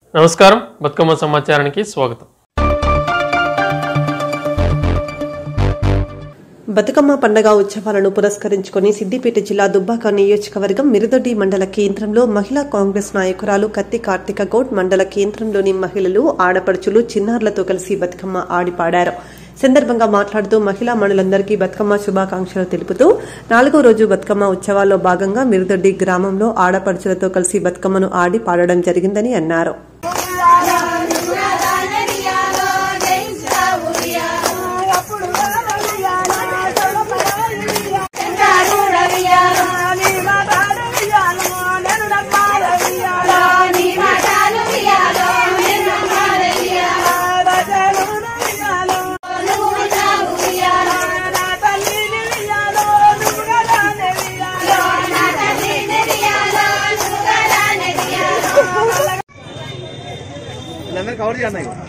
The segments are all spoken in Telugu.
నమస్కారం బతుకమ్మ సమాచారానికి స్వాగతం బతుకమ్మ పండగ ఉత్సవాలను పురస్కరించుకుని సిద్దిపేట జిల్లా దుబ్బాక నియోజకవర్గం మిరుదొడ్డి మండల కేంద్రంలో మహిళా కాంగ్రెస్ నాయకురాలు కత్తి కార్తిక గౌడ్ మండల కేంద్రంలోని మహిళలు ఆడపడుచులు చిన్నారులతో కలిసి బతుకమ్మ ఆడిపాడారు సందర్భంగా మాట్లాడుతూ మహిళా మండలందరికీ బతుకమ్మ శుభాకాంక్షలు తెలుపుతూ నాలుగో రోజు బతుకమ్మ ఉత్సవాల్లో భాగంగా మిరుదొడ్డి గ్రామంలో ఆడపడుచులతో కలిసి బతుకమ్మను ఆడి పాడడం జరిగిందని అన్నారు వీళ్ళందరూ కవర్ చేయండి ఇక.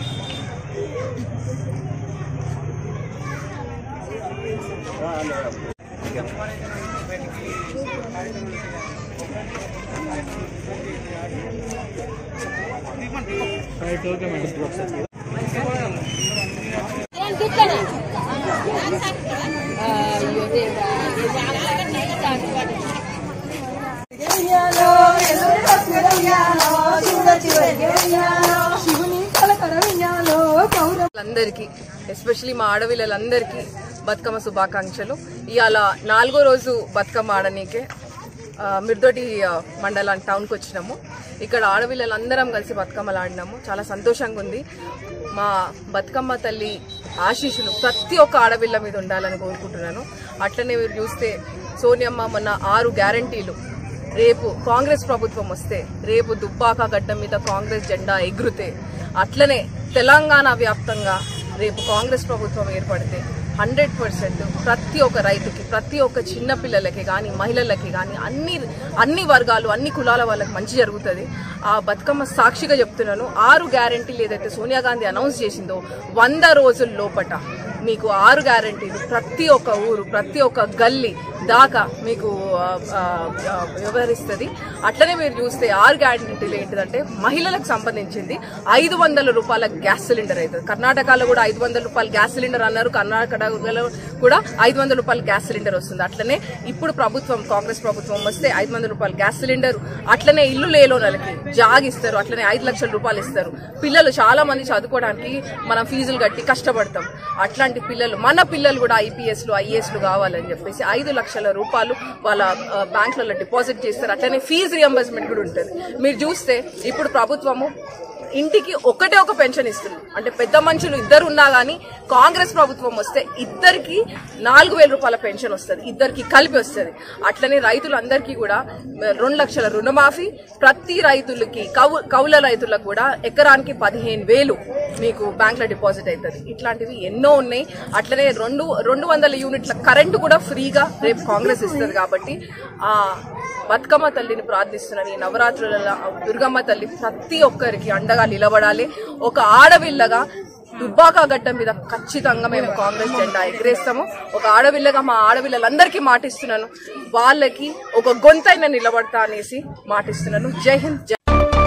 అందరికీ ఎస్పెషలీ మా ఆడవిళ్ళందరికీ బతుకమ్మ శుభాకాంక్షలు ఇవాళ నాలుగో రోజు బతుకమ్మ ఆడనీకే ఆ, మిర్దొటి ఆ, మండలం టౌన్కి వచ్చినాము ఇక్కడ ఆడవిళ్ళందరం కలిసి బతుకమ్మలు ఆడినాము చాలా సంతోషంగా ఉంది మా బతుకమ్మ తల్లి ఆశీస్సులు ప్రతి ఒక్క ఆడవిళ్ళ మీద ఉండాలని కోరుకుంటున్నాను అట్లనే మీరు చూస్తే సోనియమ్మ మొన్న ఆరు గ్యారంటీలు రేపు కాంగ్రెస్ ప్రభుత్వం వస్తే రేపు దుబ్బాక గడ్డ మీద కాంగ్రెస్ జెండా ఎగురుతే అట్లనే తెలంగాణ వ్యాప్తంగా రేపు కాంగ్రెస్ ప్రభుత్వం ఏర్పడితే హండ్రెడ్ పర్సెంట్ ప్రతి ఒక్క రైతుకి ప్రతి ఒక్క చిన్న పిల్లలకి కానీ మహిళలకి కానీ అన్ని అన్ని వర్గాలు అన్ని కులాల వాళ్ళకి మంచి జరుగుతుంది ఆ బతుకమ్మ సాక్షిగా చెప్తున్నాను ఆరు గ్యారంటీలు ఏదైతే సోనియా గాంధీ అనౌన్స్ చేసిందో వంద రోజుల లోపట మీకు ఆరు గ్యారంటీలు ప్రతి ఒక్క ఊరు ప్రతి ఒక్క గల్లీ దాకా మీకు ఆ, ఆ, ఆ, వివరిస్తుంది అట్లనే మీరు చూస్తే ఆరు గ్యారంటీలు ఏంటిదంటే మహిళలకు సంబంధించింది ఐదు వందల రూపాయల గ్యాస్ సిలిండర్ అవుతుంది కర్ణాటకలో కూడా ఐదు వందల రూపాయల గ్యాస్ సిలిండర్ అన్నారు కర్ణాటకలో కూడా ఐదు వందల రూపాయల గ్యాస్ సిలిండర్ వస్తుంది అట్లనే ఇప్పుడు ప్రభుత్వం కాంగ్రెస్ ప్రభుత్వం వస్తే ఐదు వందల రూపాయల గ్యాస్ సిలిండర్ అట్లనే ఇల్లు లేలోనలకి జాగ్ ఇస్తారు అట్లనే ఐదు లక్షల రూపాయలు ఇస్తారు పిల్లలు చాలా మంది చదువుకోవడానికి మనం ఫీజులు కట్టి కష్టపడతాం అట్లాంటి పిల్లలు మన పిల్లలు కూడా ఐపీఎస్లు ఐఏఎస్లు కావాలని చెప్పేసి ఐదు లక్షల రూపాయలు వాళ్ళ ఆ, బ్యాంకులలో డిపాజిట్ చేస్తారు అట్లనే ఫీజు రియంబర్స్మెంట్ కూడా ఉంటుంది మీరు చూస్తే ఇప్పుడు ప్రభుత్వము ఇంటికి ఒకటే ఒక పెన్షన్ ఇస్తుంది అంటే పెద్ద మనుషులు ఇద్దరు ఉన్నా గానీ కాంగ్రెస్ ప్రభుత్వం వస్తే ఇద్దరికి నాలుగు వేల రూపాయల పెన్షన్ వస్తుంది ఇద్దరికి కలిపి వస్తుంది అట్లనే రైతులందరికీ కూడా రెండు లక్షల రుణమాఫీ ప్రతి రైతులకి కౌ కౌల రైతులకు కూడా ఎకరానికి పదిహేను వేలు మీకు బ్యాంక్ లో డిపాజిట్ అవుతుంది ఇట్లాంటివి ఎన్నో ఉన్నాయి అట్లనే రెండు రెండు వందల యూనిట్ల కరెంటు కూడా ఫ్రీగా రేపు కాంగ్రెస్ ఇస్తుంది కాబట్టి ఆ బతుకమ్మ తల్లిని ప్రార్థిస్తున్నాను ఈ నవరాత్రుల దుర్గమ్మ తల్లి ప్రతి ఒక్కరికి అండగా నిలబడాలి ఒక ఆడవిల్లగా దుబ్బాక గడ్డ మీద ఖచ్చితంగా మేము కాంగ్రెస్ జెండా ఎగరేస్తాము ఒక ఆడవిల్లగా మా ఆడవిల్లలందరికీ మాటిస్తున్నాను వాళ్ళకి ఒక గొంతైన నిలబడతా అనేసి మాటిస్తున్నాను జై హింద్ జై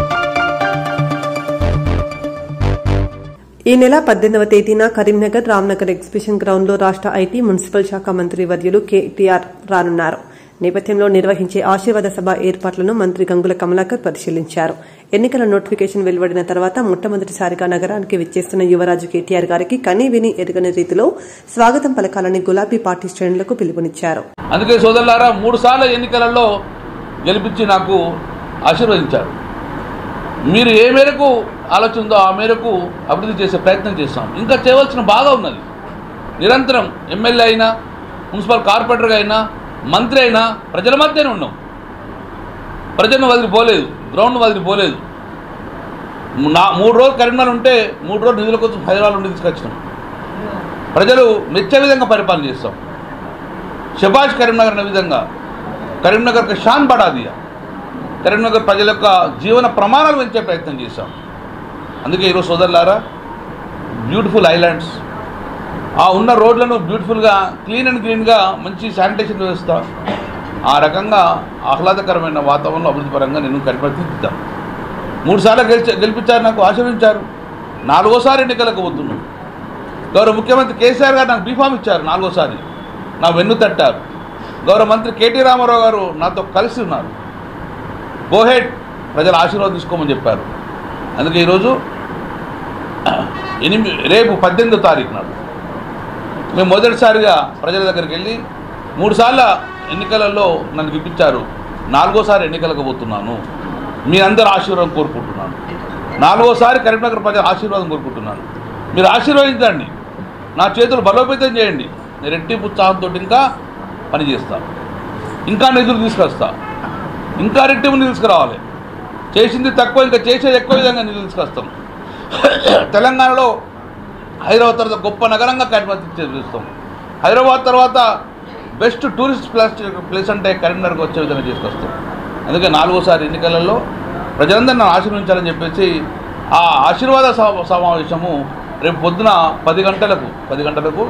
ఈ నెల పద్దెనిమిదవ తేదీన కరీంనగర్ రామ్నగర్ ఎగ్జిబిషన్ గ్రౌండ్ లో రాష్ట్ర ఐటీ మున్సిపల్ శాఖ మంత్రి వర్యులు కేటీఆర్ రానున్నారు నేపథ్యంలో నిర్వహించే ఆశీర్వాద సభ ఏర్పాట్లను మంత్రి గంగుల కమలాకర్ పరిశీలించారు ఎన్నికల నోటిఫికేషన్ వెలువడిన తర్వాత మొట్టమొదటిసారిగా నగరానికి విచ్చేస్తున్న యువరాజు కేటీఆర్ గారికి కనీ విని ఎరుగని రీతిలో స్వాగతం పలకాలని గులాబీ పార్టీ శ్రేణులకు పిలుపునిచ్చారు అందుకే సోదరులారా మూడు సార్లు ఎన్నికలలో గెలిపించి నాకు ఆశీర్వదించారు మీరు ఏ మేరకు ఆలోచన ఉందో ఆ మేరకు అభివృద్ధి చేసే ప్రయత్నం చేస్తాం ఇంకా చేయవలసిన బాగా ఉన్నది నిరంతరం ఎమ్మెల్యే అయినా మున్సిపల్ కార్పొరేటర్గా అయినా మంత్రి అయినా ప్రజల మధ్యనే ఉన్నాం ప్రజలను వదిలిపోలేదు గ్రౌండ్ వదిలిపోలేదు నా మూడు రోజులు కరీంనగర్ ఉంటే మూడు రోజులు నిధుల కోసం హైదరాబాద్ నుండి తీసుకొచ్చినాం ప్రజలు మెచ్చే విధంగా పరిపాలన చేస్తాం శబాష్ కరీంనగర్ అనే విధంగా కరీంనగర్కి షాన్ బడా దియా కరీంనగర్ ప్రజల యొక్క జీవన ప్రమాణాలు పెంచే ప్రయత్నం చేశాం అందుకే ఈరోజు సోదరులారా బ్యూటిఫుల్ ఐలాండ్స్ ఆ ఉన్న రోడ్లను బ్యూటిఫుల్గా క్లీన్ అండ్ క్లీన్గా మంచి శానిటేషన్ వ్యవస్థ ఆ రకంగా ఆహ్లాదకరమైన వాతావరణం అభివృద్ధి పరంగా నేను కనిపెడుతుంటాం మూడు సార్లు గెలిచి గెలిపించారు నాకు ఆశీర్వించారు నాలుగోసారి ఎన్నికలకు పోతున్నాం గౌరవ ముఖ్యమంత్రి కేసీఆర్ గారు నాకు బీఫామ్ ఇచ్చారు నాలుగోసారి నా వెన్ను తట్టారు గౌరవ మంత్రి కేటీ రామారావు గారు నాతో కలిసి ఉన్నారు గోహెడ్ ప్రజల ఆశీర్వాదం తీసుకోమని చెప్పారు అందుకే ఈరోజు ఎనిమిది రేపు పద్దెనిమిదో తారీఖు నాడు మేము మొదటిసారిగా ప్రజల దగ్గరికి వెళ్ళి మూడు సార్ల ఎన్నికలలో నన్ను గెలిపించారు నాలుగోసారి ఎన్నికలకు పోతున్నాను మీ అందరు ఆశీర్వాదం కోరుకుంటున్నాను నాలుగోసారి కరీంనగర్ ప్రజల ఆశీర్వాదం కోరుకుంటున్నాను మీరు ఆశీర్వదించండి నా చేతులు బలోపేతం చేయండి నేను రెట్టింపు ఉత్సాహంతో ఇంకా పని చేస్తాను ఇంకా నిధులు తీసుకొస్తా ఇంకా రెట్టింపు నిధులు తీసుకురావాలి చేసింది తక్కువ ఇంకా చేసేది ఎక్కువ విధంగా నిధులు తీసుకొస్తాం తెలంగాణలో హైదరాబాద్ తర్వాత గొప్ప నగరంగా కరీంనగర్ చేస్తాం హైదరాబాద్ తర్వాత బెస్ట్ టూరిస్ట్ ప్లేస్ ప్లేస్ అంటే కరీంనగర్కి వచ్చే విధంగా తీసుకొస్తాం అందుకే నాలుగోసారి ఎన్నికలలో ప్రజలందరూ నన్ను ఆశీర్వించాలని చెప్పేసి ఆ ఆశీర్వాద సమ- సమావేశము రేపు పొద్దున పది గంటలకు పది గంటలకు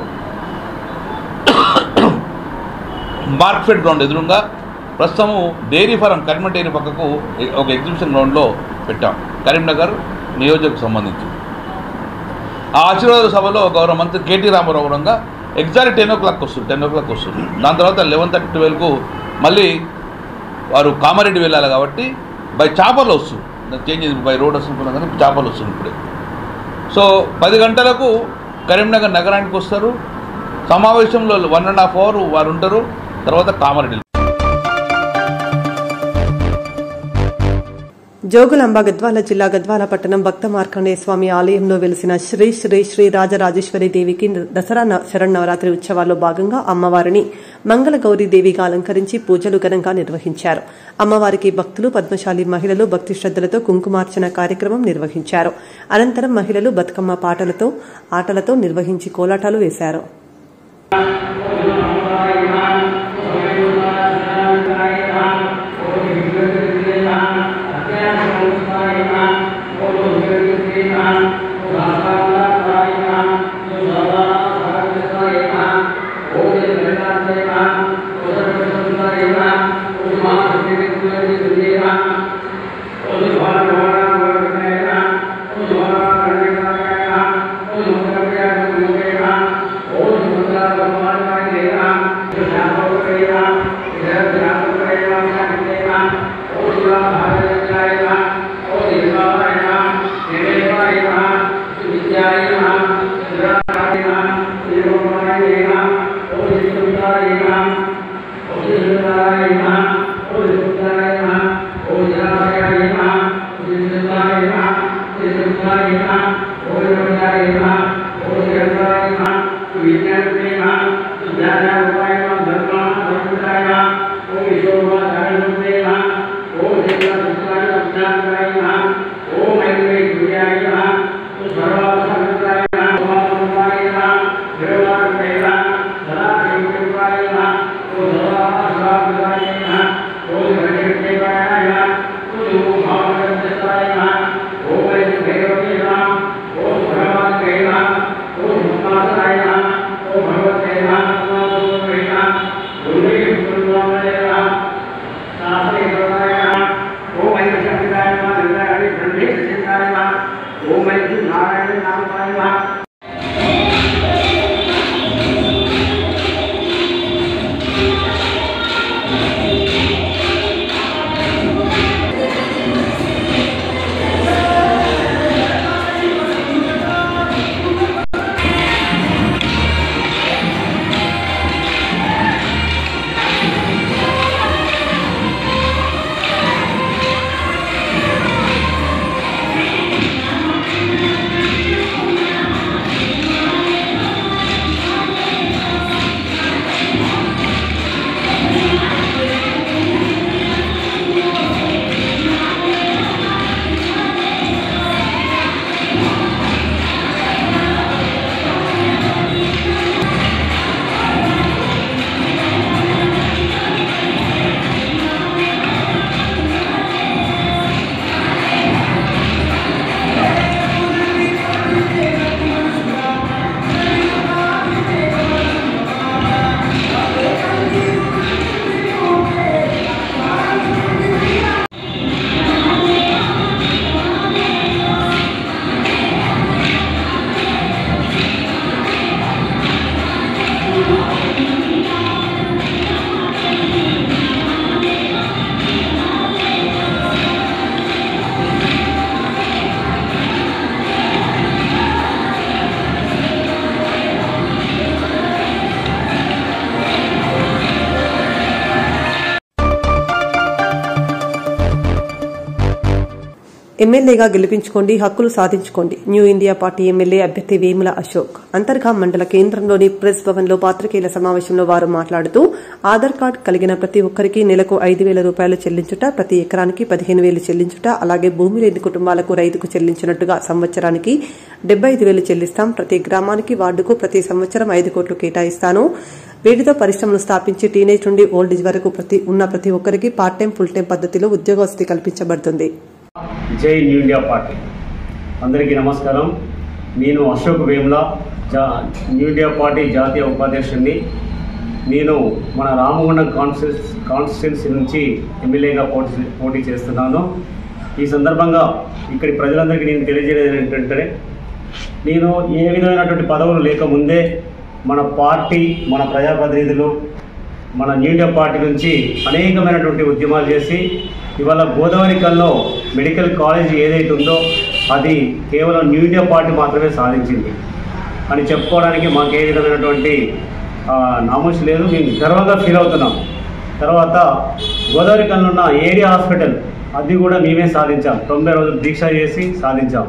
మార్క్ఫెడ్ గ్రౌండ్ ఎదురుగా ప్రస్తుతము డైరీ ఫారం కరీంనగర్ డైరీ పక్కకు ఒక ఎగ్జిబిషన్ గ్రౌండ్లో పెట్టాం కరీంనగర్ నియోజకకు సంబంధించి ఆ ఆశీర్వాద సభలో గౌరవ మంత్రి కేటీ రామారావు కూడా ఎగ్జాక్ట్ టెన్ ఓ క్లాక్ వస్తుంది టెన్ ఓ క్లాక్ వస్తుంది దాని తర్వాత లెవెన్ థర్టీ ట్వెల్వ్కు మళ్ళీ వారు కామారెడ్డి వెళ్ళాలి కాబట్టి బై చాపర్లు వస్తుంది చేంజ్ అయింది బై రోడ్ వస్తుంది కానీ చాపర్లు వస్తుంది ఇప్పుడే సో పది గంటలకు కరీంనగర్ నగరానికి వస్తారు సమావేశంలో వన్ అండ్ హాఫ్ అవర్ వారు ఉంటారు తర్వాత కామారెడ్డి జోగులాంబ గద్వాల జిల్లా గద్వాల పట్టణం భక్త మార్కండేయ స్వామి ఆలయంలో వెలిసిన శ్రీ శ్రీ శ్రీ రాజరాజేశ్వరి దేవికి దసరా న- శరన్నవరాత్రి ఉత్సవాల్లో భాగంగా అమ్మవారిని మంగళగౌరీ దేవిగా అలంకరించి పూజలు ఘనంగా నిర్వహించారు అమ్మవారికి భక్తులు పద్మశాలి మహిళలు భక్తి శ్రద్దలతో కుంకుమార్చన కార్యక్రమం నిర్వహించారు అనంతరం మహిళలు బతుకమ్మ పాటలతో ఆటలతో నిర్వహించి కోలాటాలు వేశారు ఎమ్మెల్యేగా గెలిపించుకోండి హక్కులు సాధించుకోండి న్యూ ఇండియా పార్టీ ఎమ్మెల్యే అభ్యర్థి వేముల అశోక్ అంతర్గా మండల కేంద్రంలోని ప్రెస్ భవన్ లో పాత్రికేయుల సమావేశంలో వారు మాట్లాడుతూ ఆధార్ కార్డు కలిగిన ప్రతి ఒక్కరికి నెలకు ఐదు వేల రూపాయలు చెల్లించుట ప్రతి ఎకరానికి పదిహేను వేలు చెల్లించుట అలాగే భూమి లేని కుటుంబాలకు రైతుకు చెల్లించినట్టుగా సంవత్సరానికి డెబ్బై ఐదు వేలు చెల్లిస్తాం ప్రతి గ్రామానికి వార్డుకు ప్రతి సంవత్సరం ఐదు కోట్లు కేటాయిస్తాను వీటితో పరిశ్రమలు స్థాపించి టీనేజ్ నుండి ఓల్డ్ ఏజ్ వరకు ప్రతి ఉన్న ప్రతి ఒక్కరికి పార్ట్ టైం ఫుల్ టైం పద్ధతిలో ఉద్యోగవసతి కల్పించబడుతుంది జై న్యూ ఇండియా పార్టీ అందరికీ నమస్కారం నేను అశోక్ వేముల జా న్యూ ఇండియా పార్టీ జాతీయ ఉపాధ్యక్షుడిని నేను మన రామగుండం కాన్స్టిట్యూన్స్ కాన్స్టిట్యున్సీ నుంచి ఎమ్మెల్యేగా పోటీ పోటీ చేస్తున్నాను ఈ సందర్భంగా ఇక్కడి ప్రజలందరికీ నేను తెలియజేయడం ఏంటంటే నేను ఏ విధమైనటువంటి పదవులు లేకముందే మన పార్టీ మన ప్రజాప్రతినిధులు మన న్యూ ఇండియా పార్టీ నుంచి అనేకమైనటువంటి ఉద్యమాలు చేసి ఇవాళ గోదావరి కల్లో మెడికల్ కాలేజ్ ఏదైతే ఉందో అది కేవలం న్యూ ఇండియా పార్టీ మాత్రమే సాధించింది అని చెప్పుకోవడానికి మాకు ఏ విధమైనటువంటి ఆ, నామూషి లేదు మేము గర్వంగా ఫీల్ అవుతున్నాం తర్వాత గోదావరి కల్లో ఉన్న ఏరియా హాస్పిటల్ అది కూడా మేమే సాధించాం తొంభై రోజులు దీక్ష చేసి సాధించాం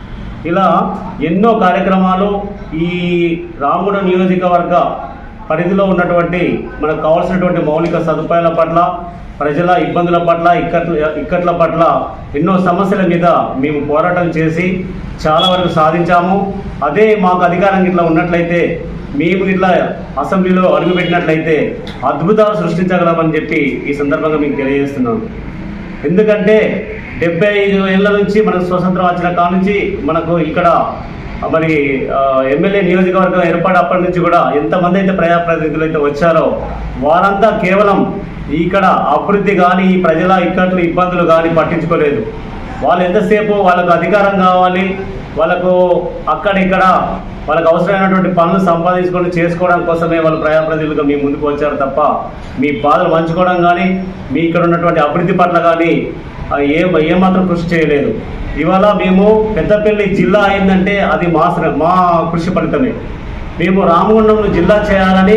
ఇలా ఎన్నో కార్యక్రమాలు ఈ రాముడు నియోజకవర్గ పరిధిలో ఉన్నటువంటి మనకు కావాల్సినటువంటి మౌలిక సదుపాయాల పట్ల ప్రజల ఇబ్బందుల పట్ల ఇక్కట్ల ఇక్కట్ల పట్ల ఎన్నో సమస్యల మీద మేము పోరాటం చేసి చాలా వరకు సాధించాము అదే మాకు అధికారం ఇట్లా ఉన్నట్లయితే మేము ఇట్లా అసెంబ్లీలో అడుగుపెట్టినట్లయితే అద్భుతాలు సృష్టించగలమని చెప్పి ఈ సందర్భంగా మీకు తెలియజేస్తున్నాను ఎందుకంటే డెబ్బై ఐదు ఏళ్ళ నుంచి మనకు స్వతంత్రం వచ్చిన కాడ నుంచి మనకు ఇక్కడ మరి ఆ, ఎమ్మెల్యే నియోజకవర్గం ఏర్పాటు అప్పటి నుంచి కూడా ఎంతమంది అయితే ప్రజాప్రతినిధులు అయితే వచ్చారో వారంతా కేవలం ఇక్కడ అభివృద్ధి కానీ ఈ ప్రజల ఇక్కట్లు ఇబ్బందులు కానీ పట్టించుకోలేదు వాళ్ళు ఎంతసేపు వాళ్ళకు అధికారం కావాలి వాళ్ళకు అక్కడ ఇక్కడ వాళ్ళకి అవసరమైనటువంటి పనులు సంపాదించుకొని చేసుకోవడం కోసమే వాళ్ళు ప్రజాప్రతినిధులుగా మీ ముందుకు వచ్చారు తప్ప మీ బాధలు పంచుకోవడం కానీ మీ ఇక్కడ ఉన్నటువంటి అభివృద్ధి పట్ల కానీ ఆ, ఏ ఏమాత్రం కృషి చేయలేదు ఇవాళ మేము పెద్దపల్లి జిల్లా అయిందంటే అది మా శ్ర- మా కృషి ఫలితమే మేము రామగుండం జిల్లా చేయాలని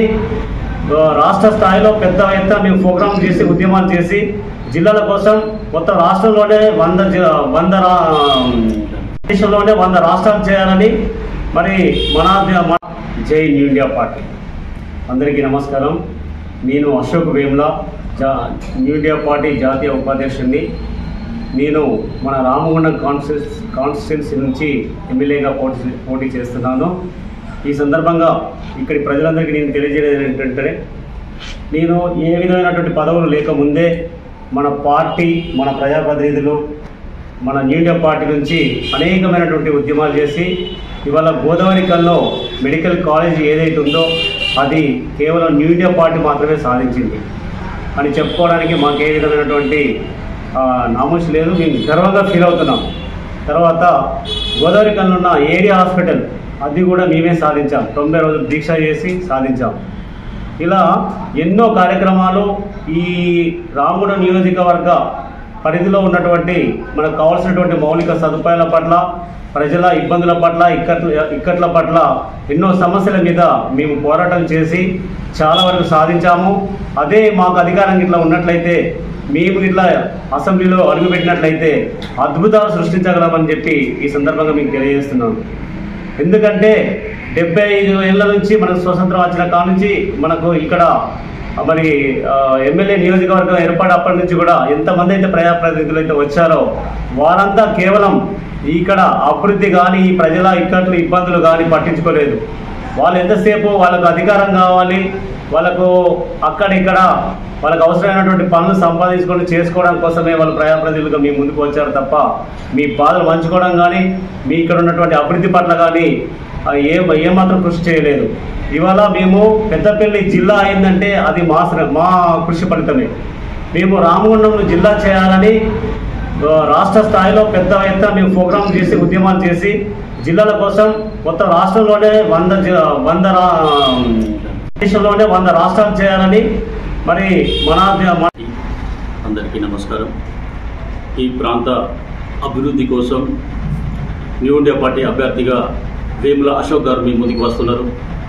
ఆ, రాష్ట్ర స్థాయిలో పెద్ద ఎత్తున మేము ప్రోగ్రాం చేసి ఉద్యమాలు చేసి జిల్లాల కోసం మొత్తం రాష్ట్రంలోనే వంద జి- వంద రా- దేశంలోనే వంద రాష్ట్రాలు చేయాలని మరి మన మన జై న్యూ ఇండియా పార్టీ అందరికీ నమస్కారం నేను అశోక్ వేముల జా న్యూ ఇండియా పార్టీ జాతీయ ఉపాధ్యక్షుడిని నేను మన రామగుండం కాన్స్టిట్యూన్స్ కాన్స్టిట్యున్సీ నుంచి ఎమ్మెల్యేగా పోటీ పోటీ చేస్తున్నాను ఈ సందర్భంగా ఇక్కడి ప్రజలందరికీ నేను తెలియజేయడం ఏంటంటే నేను ఏ విధమైనటువంటి పదవులు లేకముందే మన పార్టీ మన ప్రజాప్రతినిధులు మన న్యూ ఇండియా పార్టీ నుంచి అనేకమైనటువంటి ఉద్యమాలు చేసి ఇవాళ గోదావరి కల్లో మెడికల్ కాలేజ్ ఏదైతే ఉందో అది కేవలం న్యూ ఇండియా పార్టీ మాత్రమే సాధించింది అని చెప్పుకోవడానికి మాకు ఏ విధమైనటువంటి ఆ, నామూషి లేదు మేము గర్వంగా ఫీల్ అవుతున్నాం తర్వాత గోదావరి కల్లో ఉన్న ఏరియా హాస్పిటల్ అది కూడా మేమే సాధించాం తొంభై రోజులు దీక్ష చేసి సాధించాం ఇలా ఎన్నో కార్యక్రమాలు ఈ రాముడు నియోజకవర్గ పరిధిలో ఉన్నటువంటి మనకు కావాల్సినటువంటి మౌలిక సదుపాయాల పట్ల ప్రజల ఇబ్బందుల పట్ల ఇక్కట్ల ఇక్కట్ల పట్ల ఎన్నో సమస్యల మీద మేము పోరాటం చేసి చాలా వరకు సాధించాము అదే మాకు అధికారం ఇట్లా ఉన్నట్లయితే మేము ఇట్లా అసెంబ్లీలో అడుగుపెట్టినట్లయితే అద్భుతాలు సృష్టించగలమని చెప్పి ఈ సందర్భంగా మీకు తెలియజేస్తున్నాను ఎందుకంటే డెబ్బై ఐదు ఏళ్ళ నుంచి మనకు స్వతంత్రం వచ్చిన కాడ నుంచి మనకు ఇక్కడ మరి ఆ, ఎమ్మెల్యే నియోజకవర్గం ఏర్పాటు అప్పటి నుంచి కూడా ఎంతమంది అయితే ప్రజాప్రతినిధులు అయితే వచ్చారో వారంతా కేవలం ఇక్కడ అభివృద్ధి కానీ ఈ ప్రజల ఇక్కట్లు ఇబ్బందులు కానీ పట్టించుకోలేదు వాళ్ళు ఎంతసేపు వాళ్ళకు అధికారం కావాలి వాళ్ళకు అక్కడ ఇక్కడ వాళ్ళకి అవసరమైనటువంటి పనులు సంపాదించుకొని చేసుకోవడం కోసమే వాళ్ళు ప్రజాప్రతినిధులుగా మీ ముందుకు వచ్చారు తప్ప మీ బాధలు పంచుకోవడం కానీ మీ ఇక్కడ ఉన్నటువంటి అభివృద్ధి పట్ల కానీ ఆ, ఏ ఏమాత్రం కృషి చేయలేదు ఇవాళ మేము పెద్దపల్లి జిల్లా అయిందంటే అది మా శ్ర- మా కృషి ఫలితమే మేము రామగుండం జిల్లా చేయాలని ఆ, రాష్ట్ర స్థాయిలో పెద్ద ఎత్తున మేము ప్రోగ్రాం చేసి ఉద్యమాలు చేసి జిల్లాల కోసం మొత్తం రాష్ట్రంలోనే వంద జి- వంద రా- దేశంలోనే వంద రాష్ట్రాలు చేయాలని మరి మన మన అందరికీ నమస్కారం ఈ ప్రాంత అభివృద్ధి కోసం న్యూ ఇండియా పార్టీ అభ్యర్థిగా వేముల అశోక్ గారు మీ ముందుకు వస్తున్నారు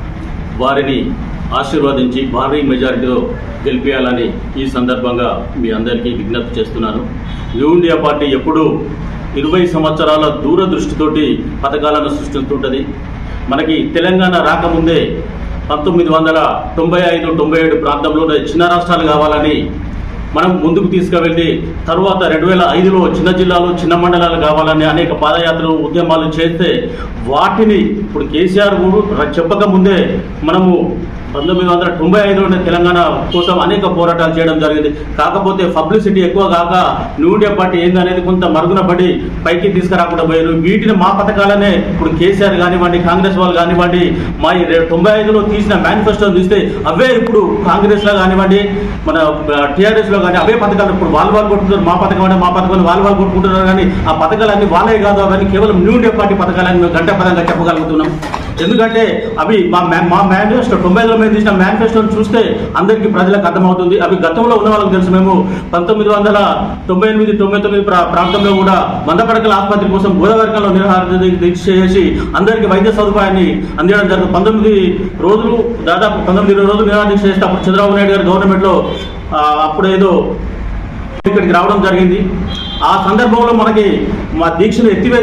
వారిని ఆశీర్వదించి భారీ మెజారిటీతో గెలిపించాలని ఈ సందర్భంగా మీ అందరికీ విజ్ఞప్తి చేస్తున్నాను న్యూ ఇండియా పార్టీ ఎప్పుడూ ఇరవై సంవత్సరాల దూరదృష్టితోటి పథకాలను సృష్టిస్తుంటుంది మనకి తెలంగాణ రాకముందే పంతొమ్మిది వందల తొంభై ఐదు తొంభై ఏడు ప్రాంతంలో చిన్న రాష్ట్రాలు కావాలని మనం ముందుకు తీసుకువెళ్ళి తరువాత రెండు వేల ఐదులో చిన్న జిల్లాలు చిన్న మండలాలు కావాలని అనేక పాదయాత్రలు ఉద్యమాలు చేస్తే వాటిని ఇప్పుడు కేసీఆర్ కూడా చెప్పక ముందే మనము పంతొమ్మిది వందల తొంభై ఐదులోనే తెలంగాణ కోసం అనేక పోరాటాలు చేయడం జరిగింది కాకపోతే పబ్లిసిటీ ఎక్కువ కాక న్యూ ఇండియా పార్టీ ఏందనేది కొంత మరుగున పడి పైకి తీసుకురాకుండా పోయారు వీటిని మా పథకాలనే ఇప్పుడు కేసీఆర్ కానివ్వండి కాంగ్రెస్ వాళ్ళు కానివ్వండి మా ఈ రే- తొంభై ఐదులో తీసిన మేనిఫెస్టో చూస్తే అవే ఇప్పుడు కాంగ్రెస్ లో కానివ్వండి మన టీఆర్ఎస్ లో కానీ అవే పథకాలు ఇప్పుడు వాళ్ళు వాళ్ళు కొట్టుకుంటారు మా పథకం అంటే మా పథకాలు వాళ్ళు వాళ్ళు కొట్టుకుంటున్నారు కానీ ఆ పథకాలన్నీ వాళ్ళే కాదు అవన్నీ కేవలం న్యూ ఇండియా పార్టీ పథకాలని మేము గంట పదంగా చెప్పగలుగుతున్నాం ఎందుకంటే అవి మా మ్యా- మా మేనిఫెస్టో తొంభై ఐదులో మేము తీసిన మేనిఫెస్టోని చూస్తే అందరికీ ప్రజలకు అర్థమవుతుంది అవి గతంలో ఉన్న వాళ్ళకి తెలుసు మేము పంతొమ్మిది వందల తొంభై ఎనిమిది తొంభై తొమ్మిది ప్రా- ప్రాంతంలో కూడా వంద పడకల ఆసుపత్రి కోసం గోదావరికంలో నిరాహార దీ- దీక్ష చేసి అందరికీ వైద్య సదుపాయాన్ని అందించడం జరిగింది పంతొమ్మిది రోజులు దాదాపు పంతొమ్మిది ఇరవై రోజులు నిరాహార దీక్ష చేస్తే అప్పుడు చంద్రబాబు నాయుడు గారు గవర్నమెంట్లో ఆ, అప్పుడు ఏదో ఇక్కడికి రావడం జరిగింది ఆ సందర్భంలో మనకి మా దీక్షను ఎత్తివేసి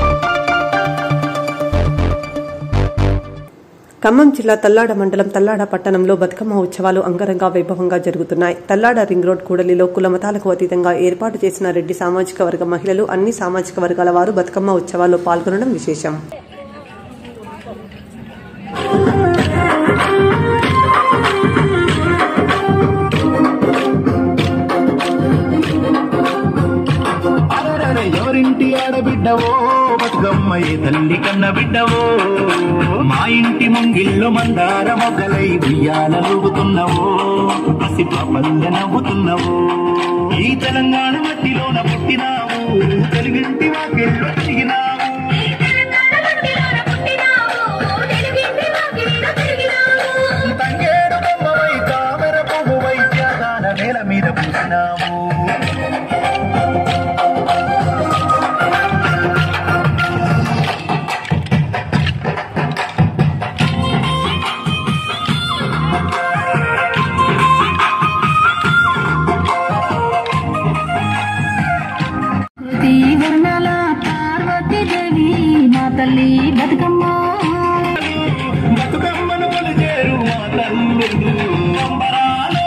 ఖమ్మం జిల్లా తల్లాడ మండలం తల్లాడ పట్టణంలో బతుకమ్మ ఉత్సవాలు అంగరంగ వైభవంగా జరుగుతున్నాయి తల్లాడ రింగ్ రోడ్ కూడలిలో కుల మతాలకు అతీతంగా ఏర్పాటు చేసిన రెడ్డి సామాజిక వర్గ మహిళలు అన్ని సామాజిక వర్గాల వారు బతుకమ్మ ఉత్సవాల్లో పాల్గొనడం విశేషం అరెరెరె, ఎవరింటి ఆడబిడ్డవో బతుకమ్మ ఏ తల్లి కన్న బిడ్డవో మా ఇంటి ముంగిళ్ళు మందార మొగ్గలై ఉయ్యాల లూగుతున్నవో పసి పాపల్లె నవ్వుతున్నవో ఈ తెలంగాణ మట్టిలోన పుట్టినావు తెలుగింటి వాకిళ్ళు తిరిగినావు తంగేడు బొమ్మవై తామర పువ్వువై త్యాగాల నేల మీద పూసినావు తీవర్ణాల పార్వతీ దేవి మా తల్లి బతుకమ్మ బతుకమ్మను కొలిచేరు మా తల్లులు సంబరాలు.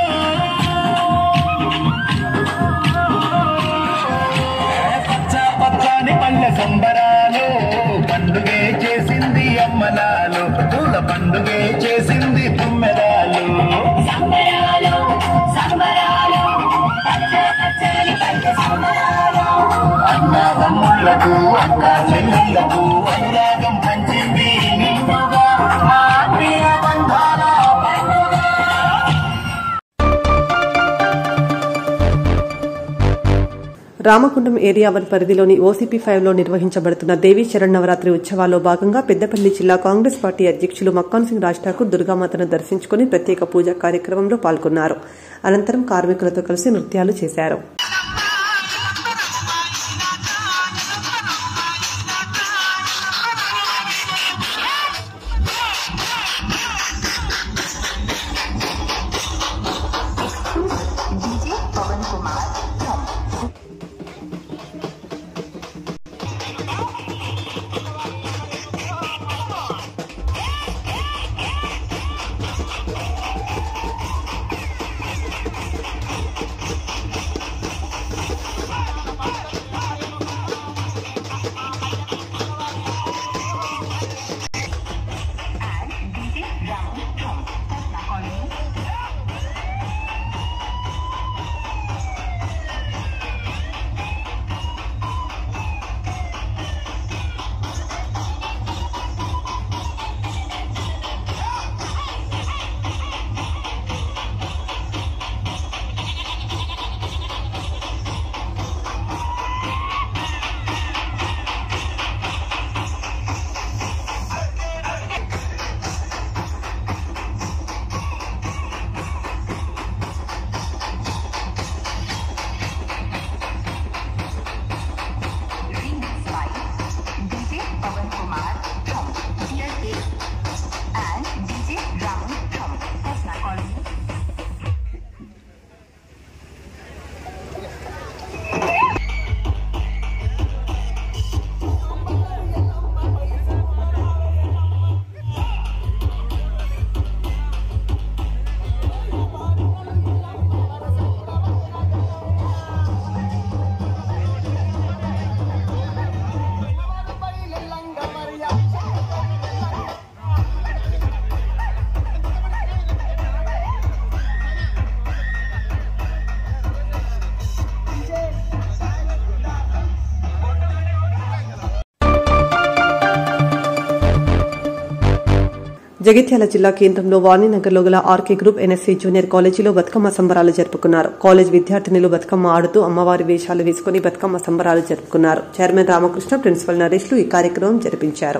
పచ్చ పచ్చని పల్లె సంబరాలు పండుగే చేసింది అమ్మలాలు పూల పండుగే చేసింది తుమ్మెదాలు సంబరాలు సంబరాలు పచ్చ పచ్చని పల్లె సంబరాలు అన్నదమ్ములకు అక్క చెల్లెళ్లకు అనురాగం పంచింది నిండుగా ఆత్మీయ బంధాల పండుగ రామకుండం ఏరియా వన్ పరిధిలోని ఓసీపీ ఫైవ్ లో నిర్వహించబడుతున్న దేవీ శరణవరాత్రి ఉత్సవాల్లో భాగంగా పెద్దపల్లి జిల్లా కాంగ్రెస్ పార్టీ అధ్యక్షులు మక్కాన్ సింగ్ రాజ్ ఠాకూర్ దుర్గామాతను దర్శించుకుని ప్రత్యేక పూజా కార్యక్రమంలో పాల్గొన్నారు అనంతరం కార్మికులతో కలిసి నృత్యాలు చేశారు జగిత్యాల జిల్లా కేంద్రంలో వాణినగర్లో గల ఆర్కే గ్రూప్ ఎన్ఎస్సీ జూనియర్ కాలేజీలో బతుకమ్మ సంబరాలు జరుపుకున్నారు కాలేజ్ విద్యార్థినులు బతుకమ్మ ఆడుతూ అమ్మవారి వేషాలు వేసుకుని బతుకమ్మ సంబరాలు జరుపుకున్నారు చైర్మన్ రామకృష్ణ ప్రిన్సిపల్ నరేష్లు ఈ కార్యక్రమం జరిపించారు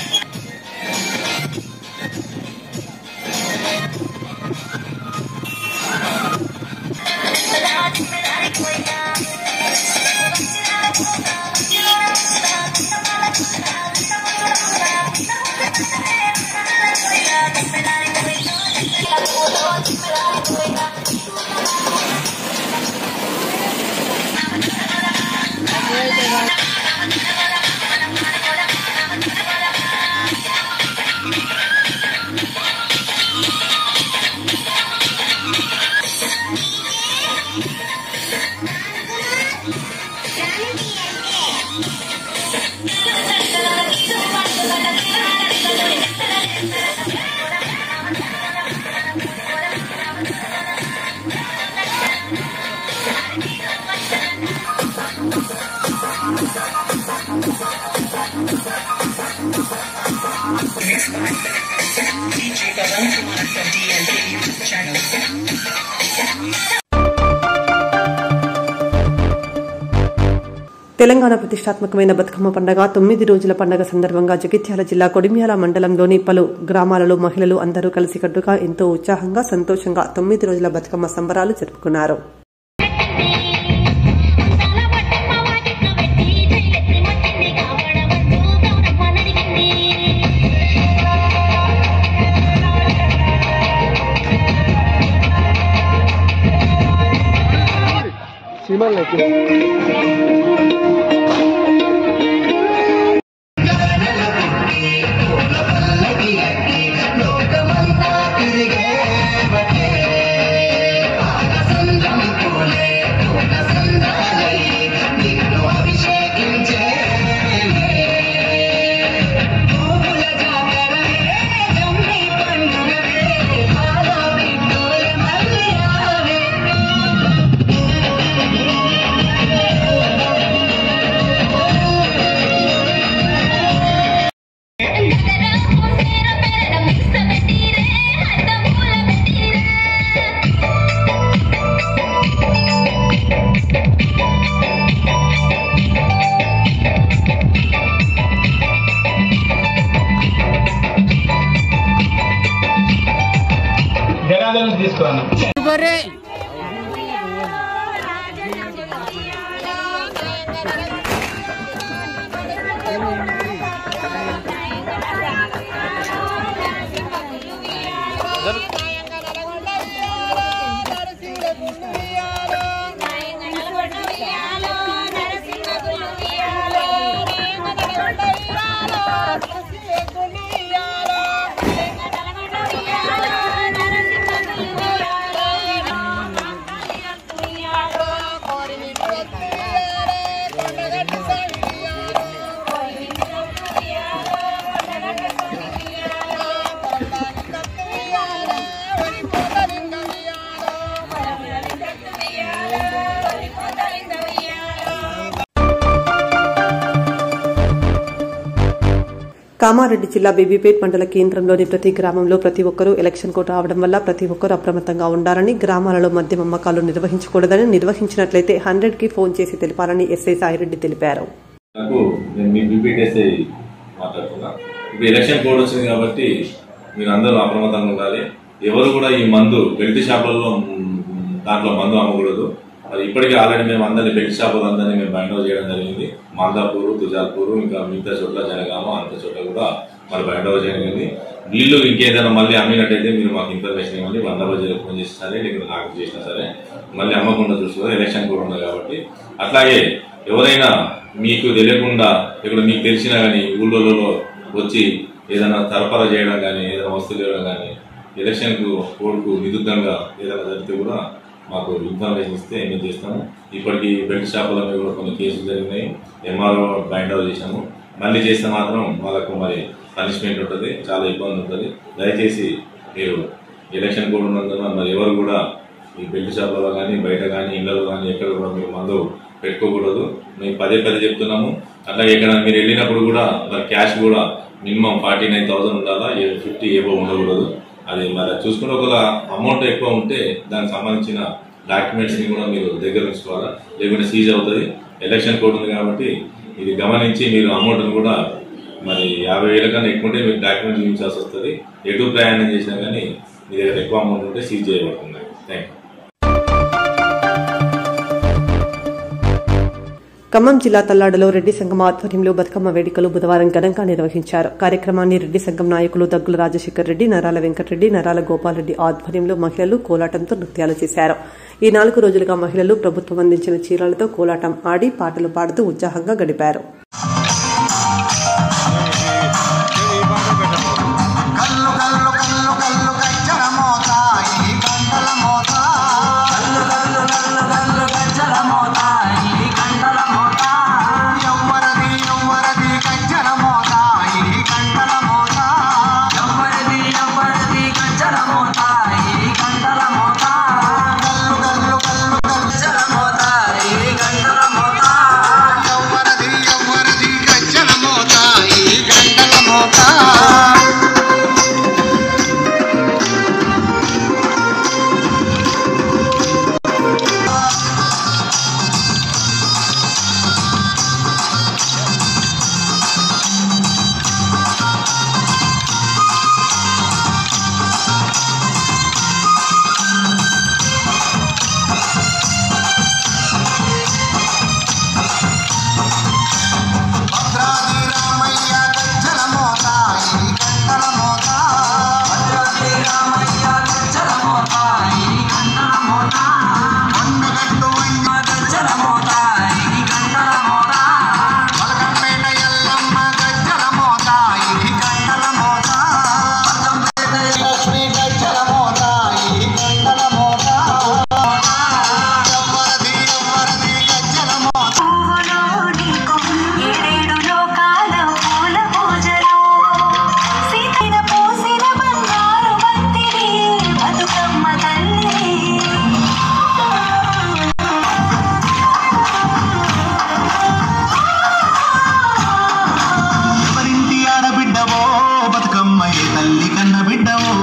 తెలంగాణ ప్రతిష్టాత్మకమైన బతుకమ్మ పండుగ తొమ్మిది రోజుల పండుగ సందర్భంగా జగిత్యాల జిల్లా కొడిమ్యాల మండలంలోని పలు గ్రామాలలో మహిళలు అందరూ కలిసికట్టుగా ఎంతో ఉత్సాహంగా సంతోషంగా తొమ్మిది రోజుల బతుకమ్మ సంబరాలు జరుపుకున్నారు కామారెడ్డి జిల్లా బేబీపేట్ మండల కేంద్రంలోని ప్రతి గ్రామంలో ప్రతి ఒక్కరూ ఎలక్షన్ కోడ్ రావడం వల్ల ప్రతి ఒక్కరూ అప్రమత్తంగా ఉండాలని గ్రామాలలో మద్యం అమ్మకాలు నిర్వహించకూడదని నిర్వహించినట్లయితే హండ్రెడ్ కి ఫోన్ చేసి తెలిపాలని ఎస్ఐ సాయిరెడ్డి తెలిపారు నాకు నేను మీ బీపీటీఎస్ఐ మాట్లాడుతున్నా ఇప్పుడు ఎలక్షన్ కోడ్ వచ్చింది కాబట్టి మీరు అందరూ అప్రమత్తంగా ఉండాలి ఎవరు కూడా ఈ మందు బెల్ట్ షాపులలో మ్, దాంట్లో మందు అమ్మకూడదు మరి ఇప్పటికే ఆల్రెడీ మేము అందరినీ బెల్ట్ షాపులు అందరినీ మేము బైండ్ అవుట్ చేయడం జరిగింది మాందాపూర్ తుజాల్పూర్ ఇంకా మిగతా చోట్ల జనగామ అంత చోట్ల కూడా మరి బైండ్ అవుట్ జరిగింది వీళ్ళు ఇంకేదైనా మళ్ళీ అమ్మినట్టయితే మీరు మాకు ఇన్ఫర్మేషన్ ఇవ్వండి వంద రోజులు ఫోన్ చేసినా సరే లేకపోతే నాకు చేసినా సరే మళ్ళీ అమ్మకుండా చూసుకో ఎలక్షన్ కూడా ఉంది కాబట్టి అట్లాగే ఎవరైనా మీకు తెలియకుండా ఇక్కడ మీకు తెలిసినా కానీ ఊళ్ళలో వచ్చి ఏదైనా సరఫరా చేయడం కానీ ఏదైనా వస్తువులు ఇవ్వడం కానీ ఎలక్షన్కు కోడ్కు విరుద్ధంగా ఏదైనా జరిగితే కూడా మాకు ఇన్ఫర్మేషన్ ఇస్తే మేము చేస్తాము ఇప్పటికీ బెల్ట్ షాపుల మీద కూడా కొన్ని కేసులు జరిగినాయి ఎంఆర్ఓ బైండ్ అవుట్ చేశాము మళ్ళీ చేస్తే మాత్రం వాళ్ళకు మరి పనిష్మెంట్ ఉంటుంది చాలా ఇబ్బంది ఉంటుంది దయచేసి మీరు ఎలక్షన్ కోడ్ ఉన్నందున మరి ఎవరు కూడా ఈ బెల్ట్ షాపులలో కానీ బయట కానీ ఇళ్లలో కానీ ఎక్కడ కూడా మీరు మందు పెట్టుకోకూడదు మేము పదే పదే చెప్తున్నాము అట్లాగే ఎక్కడ మీరు వెళ్ళినప్పుడు కూడా మరి క్యాష్ కూడా మినిమం ఫార్టీ నైన్ థౌసండ్ ఉండాలా ఫిఫ్టీ ఏబో ఉండకూడదు అది మరి చూసుకుని ఒకవేళ అమౌంట్ ఎక్కువ ఉంటే దానికి సంబంధించిన డాక్యుమెంట్స్ ని కూడా మీరు దగ్గర ఉంచుకోవాలా లేకుంటే సీజ్ అవుతుంది ఎలక్షన్ కోడ్ ఉంది కాబట్టి ఇది గమనించి మీరు అమౌంట్ కూడా మరి యాభై వేల కన్నా ఎక్కువ ఉంటే మీరు డాక్యుమెంట్ చూపించాల్సి వస్తుంది ఎటు ప్రయాణం చేసినా కానీ మీ దగ్గర ఎక్కువ అమౌంట్ ఉంటే సీజ్ చేయబడుతుంది థ్యాంక్ యూ ఖమ్మం జిల్లా తల్లాడలో రెడ్డి సంఘం ఆధ్వర్యంలో బతుకమ్మ వేడుకలు బుధవారం ఘనంగా నిర్వహించారు కార్యక్రమాన్ని రెడ్డి సంఘం నాయకులు దగ్గుల రాజశేఖర్ రెడ్డి నరాల వెంకటరెడ్డి నరాల గోపాలరెడ్డి ఆధ్వర్యంలో మహిళలు కోలాటంతో నృత్యాలు చేశారు ఈ నాలుగు రోజులుగా మహిళలు ప్రభుత్వం అందించిన చీరలతో కోలాటం ఆడి పాటలు పాడుతూ ఉత్సాహంగా గడిపారు కల్లు కల్లు కల్లు కల్లు గజ్జల మోత ఈ గంటల మోత కల్లు కల్లు కల్లు కల్లు గజ్జల మోత ఈ గంటల మోత ఎవ్వరది ఎవ్వరది గజ్జల మోత ఈ గంటల మోత ఎవ్వరది ఎవ్వరది గజ్జల మోత ఈ గంటల మోత కల్లు కల్లు కల్లు గజ్జల మోత ఈ గంటల మోత ఎవ్వరది ఎవ్వరది గజ్జల మోత ఈ గంటల మోత భద్రాద్రి రామయ్య గజ్జల మోత ఈ గంటల మోత భద్రాద్రి రామయ్య గజ్జల మోత ఈ గంటల మోత కొండగట్టు వయ్య గజ్జల మోత ఈ గంటల మోత పలకంపేట ఎల్లమ్మ గజ్జల మోత ఈ గంటల మోత పలకంపేట లక్ష్మి గజ్జల మోత ఈ గంటల మోత ఎవ్వరది ఎవ్వరది గజ్జల మోత ఏడేడు లోకాల పూల పూజలో సీతన పూసిన బంగారు బంతిని బతుకమ్మ తల్లి ఎవరింటి ఆడబిడ్డవో బతుకమ్మ ఏ తల్లి కన్న బిడ్డవో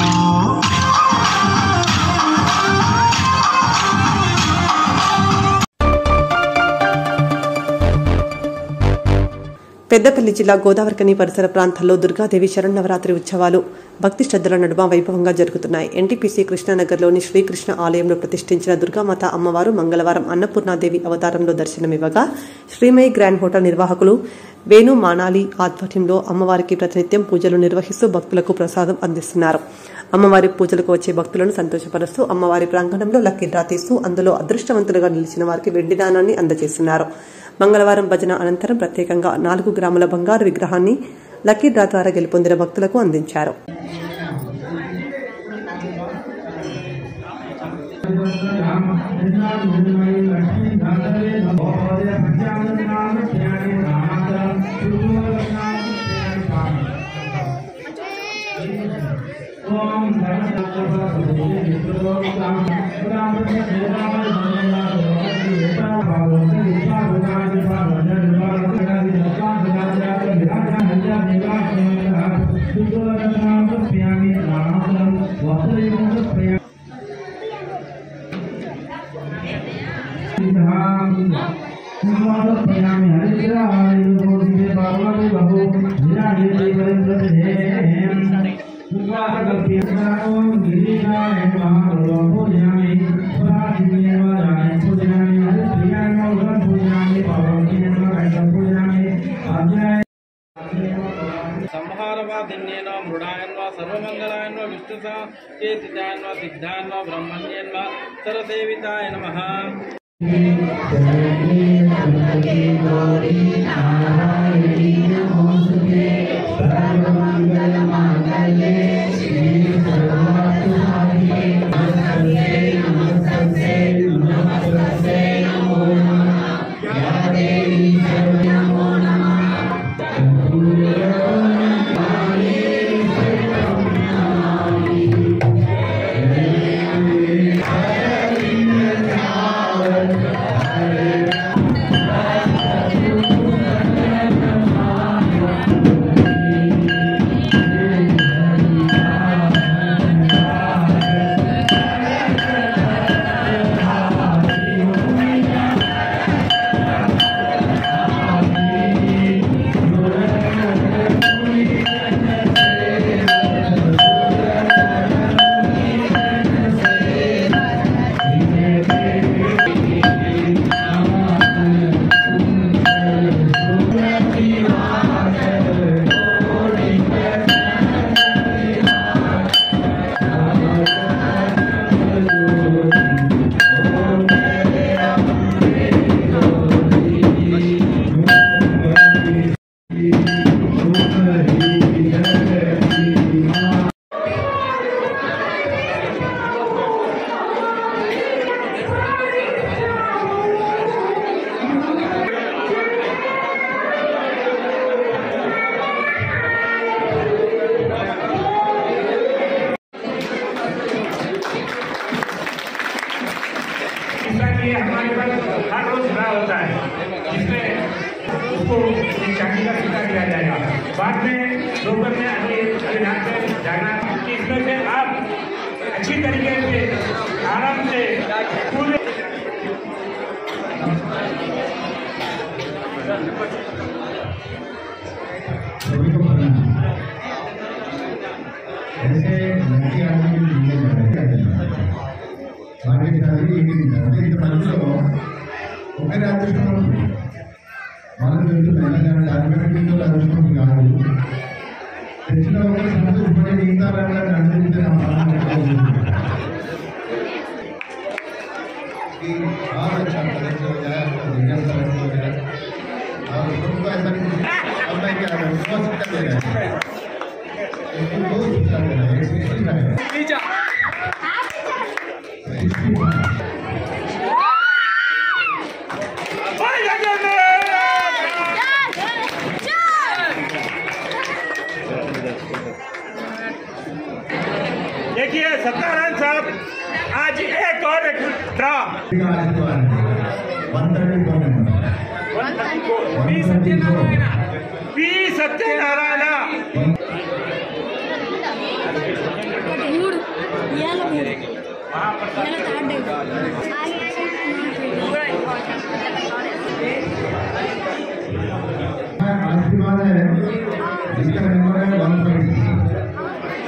పెద్దపల్లి జిల్లా గోదావరికని పరిసర ప్రాంతాల్లో దుర్గాదేవి శరణవరాత్రి ఉత్సవాలు భక్తి శ్రద్ధల నడుమ వైభవంగా జరుగుతున్నాయి ఎన్టీపీసీ కృష్ణానగర్లోని శ్రీకృష్ణ ఆలయంలో ప్రతిష్ఠించిన దుర్గామాత అమ్మవారు మంగళవారం అన్నపూర్ణాదేవి అవతారంలో దర్శనమివ్వగా శ్రీమయి గ్రాండ్ హోటల్ నిర్వాహకులు వేణు మానాలి ఆధ్వర్యంలో అమ్మవారికి ప్రతినిత్యం పూజలు నిర్వహిస్తూ భక్తులకు ప్రసాదం అందిస్తున్నారు అమ్మవారి పూజలకు వచ్చే భక్తులను సంతోషపరుస్తూ అమ్మవారి ప్రాంగణంలో లక్కీ డ్రా తీస్తూ అందులో అదృష్టవంతులుగా నిలిచిన వారికి వెండి దానాన్ని అందజేస్తున్నారు మంగళవారం భజన అనంతరం ప్రత్యేకంగా నాలుగు గ్రాముల బంగారు విగ్రహాన్ని లక్కీ డ్రా ద్వారా గెలుపొందిన భక్తులకు అందించారు సంహారవాదిన్యేన మృడాయన్వ సర్వమంగళాయన్వ విష్ణుసా చేతిదాయన్వ సిద్ధాయన్వ బ్రహ్మణ్యన్వ సరసేవితాయ నమః Hare उसको चांदी का सिक्का दिया जाएगा बाद में दोपहर में अभी अभी रात में जाना कि इसमें से आप अच्छी तरीके से आराम से पूरे सभी को पढ़ना ऐसे लड़की आदमी की जिंदगी है వారికి చదివి అంటే ఇంత మందిలో ఒకరి అదృష్టం ఉంటుంది వాళ్ళకి తెలుసు తెలంగాణ అడ్మిషన్ అదృష్టం కాదు తెచ్చిన ఒకరి సంతోషపడి మిగతా రంగాన్ని అనుభవించిన बहुत अच्छा कलेक्टर हो जाए आपका रीजन कलेक्टर हो जाए और सबको ऐसा नहीं अब मैं क्या करूँ बहुत शिक्षा दे रहा है लेकिन बहुत शिक्षा दे रहा है एक सिक्सटी है देखिए सत्यानंद साहब आज एक और एक draw P Satyanarayana P Satyanarayana आज की बात है जिसका नंबर है वन पॉइंट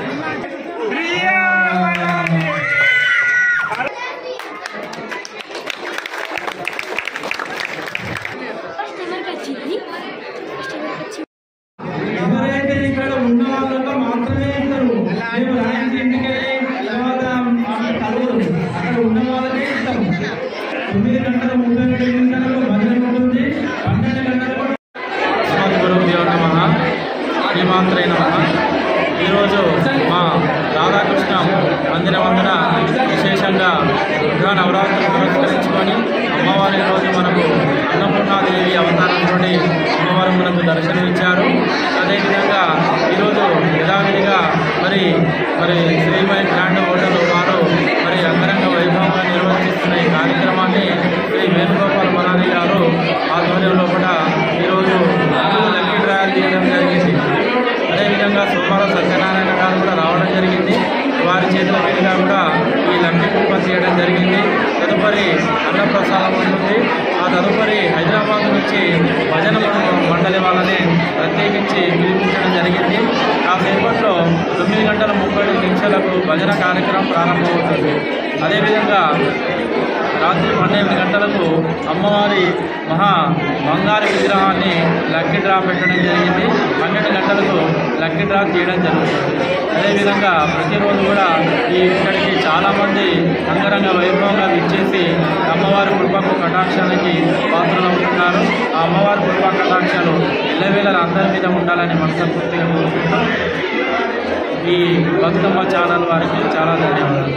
ఎవరైతే ఇక్కడ ఉన్న వాళ్ళతో మాత్రమే ఇస్తారు మేము రాయించి ఇంటికి తర్వాత కలవరు అక్కడ ఉన్న వాళ్ళకే ఇస్తాము తొమ్మిది గంటల ముప్పై రెండు నిమిషాలకు భజన ఉంటుంది పన్నెండు గంటలకు గురుదేవ నమ శ్రీమాత్రే నమ ఈరోజు మా రాధాకృష్ణ మందిరం వందన విశేషంగా దుర్గా నవరాత్రులు పురస్కరించుకొని అమ్మవారి రోజు మనకు అన్నపూర్ణాదేవి అవతారం నుండి అమ్మవారు మనకు దర్శనమిచ్చారు అదేవిధంగా ఈరోజు యథావిధిగా మరి మరి శ్రీమై గ్రాండ్ హోటల్ వారు మరి అంగరంగ వైభవంగా నిర్వహిస్తున్న ఈ కార్యక్రమాన్ని శ్రీ వేణుగోపాల్ మనాలి గారు ఆధ్వర్యంలో కూడా ఈరోజు లక్కీ డ్రాయల్ చేయడం జరిగింది అదేవిధంగా సోమవారం సత్యనారాయణ గారు కూడా రావడం జరిగింది వారి చేతుల మీదుగా కూడా ఈ లక్కీ కుప్ప చేయడం జరిగింది తదుపరి అన్నప్రసాదం ఉంటుంది ఆ తదుపరి హైదరాబాద్ నుంచి భజన మండ- మండలి వాళ్ళని ప్రత్యేకించి పిలిపించడం జరిగింది కాసేపట్లో తొమ్మిది గంటల ముప్పై ఐదు నిమిషాలకు భజన కార్యక్రమం ప్రారంభమవుతుంది అదేవిధంగా రాత్రి పన్నెండు గంటలకు అమ్మవారి మహా బంగారు విగ్రహాన్ని లక్కీ డ్రా పెట్టడం జరిగింది పన్నెండు గంటలకు లక్కీ డ్రా తీయడం జరుగుతుంది అదేవిధంగా ప్రతిరోజు కూడా ఈ ఇక్కడికి చాలామంది అంగరంగ వైభవంగా విచ్చేసి అమ్మవారి కృపకు కటాక్షానికి పాత్రలవుతున్నారు ఆ అమ్మవారి కృపా కటాక్షాలు ఎల్లవేళ అందరి మీద ఉండాలని మనస్ఫూర్తిగా కోరుకుంటాం ఈ బతుకమ్మ ఛానల్ వారికి చాలా ధన్యవాదాలు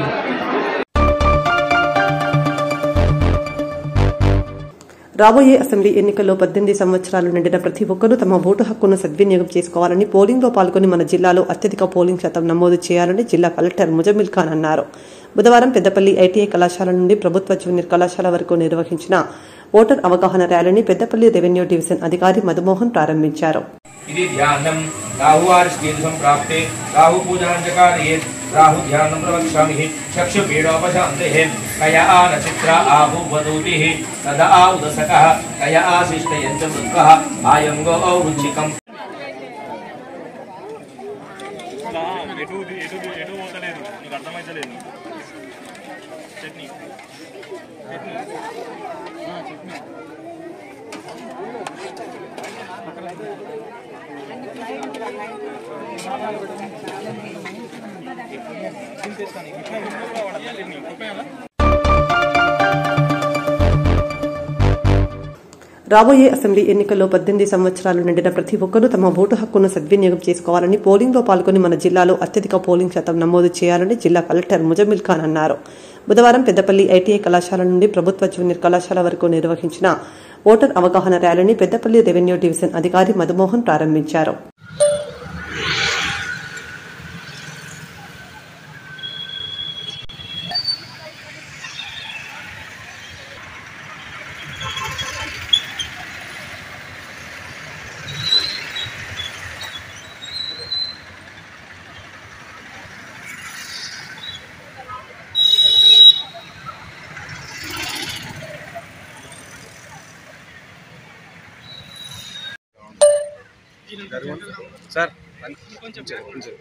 రాబోయే అసెంబ్లీ ఎన్నికల్లో పద్దెనిమిది సంవత్సరాలు నిండిన ప్రతి ఒక్కరూ తమ ఓటు హక్కును సద్వినియోగం చేసుకోవాలని పోలింగ్లో పాల్గొని మన జిల్లాలో అత్యధిక పోలింగ్ శాతం నమోదు చేయాలని జిల్లా కలెక్టర్ ముజమిల్ ఖాన్ అన్నారు బుధవారం పెద్దపల్లి ఐటీఐ కళాశాల నుండి ప్రభుత్వ జూనియర్ కళాశాల వరకు నిర్వహించిన ఓటర్ అవగాహన ర్యాలీని పెద్దపల్లి రెవెన్యూ డివిజన్ అధికారి మధుమోహన్ ప్రారంభించారు इति ध्यानं राहुवारिष्ठेदुसं प्राप्ते राहुपूजनं च कारयेत् राहुध्यानं प्रवक्ष्यामि चक्षुपीडोपशान्तेः कया नचित्रा आहुवधूतिः तदा उदसकः कया आशिष्टयञ्च मृत्कः आयङ्गो औरुचिकम् ఎటు ఎటు ఎటు పోతలేదు నీకు అర్థమైతలేదు చట్నీ చట్నీ చట్నీ రాబోయే అసెంబ్లీ ఎన్నికల్లో పద్దెనిమిది సంవత్సరాలు నిండిన ప్రతి ఒక్కరూ తమ ఓటు హక్కును సద్వినియోగం చేసుకోవాలని పోలింగ్లో పాల్గొని మన జిల్లాలో అత్యధిక పోలింగ్ శాతం నమోదు చేయాలని జిల్లా కలెక్టర్ ముజమిల్ ఖాన్ అన్నారు బుధవారం పెద్దపల్లి ఐటీఐ కళాశాల నుండి ప్రభుత్వ జూనియర్ కళాశాల వరకు నిర్వహించిన ఓటర్ అవగాహన ర్యాలీని పెద్దపల్లి రెవెన్యూ డివిజన్ అధికారి మధుమోహన్ ప్రారంభించారు సార్ కొంచెం కొంచెం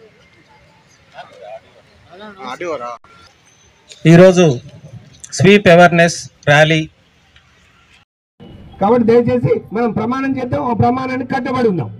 ఆడియోరా ఈరోజు స్వీప్ అవేర్నెస్ ర్యాలీ కాబట్టి దయచేసి మనం ప్రమాణం చేద్దాం ఆ ప్రమాణానికి కట్టుబడి ఉందాం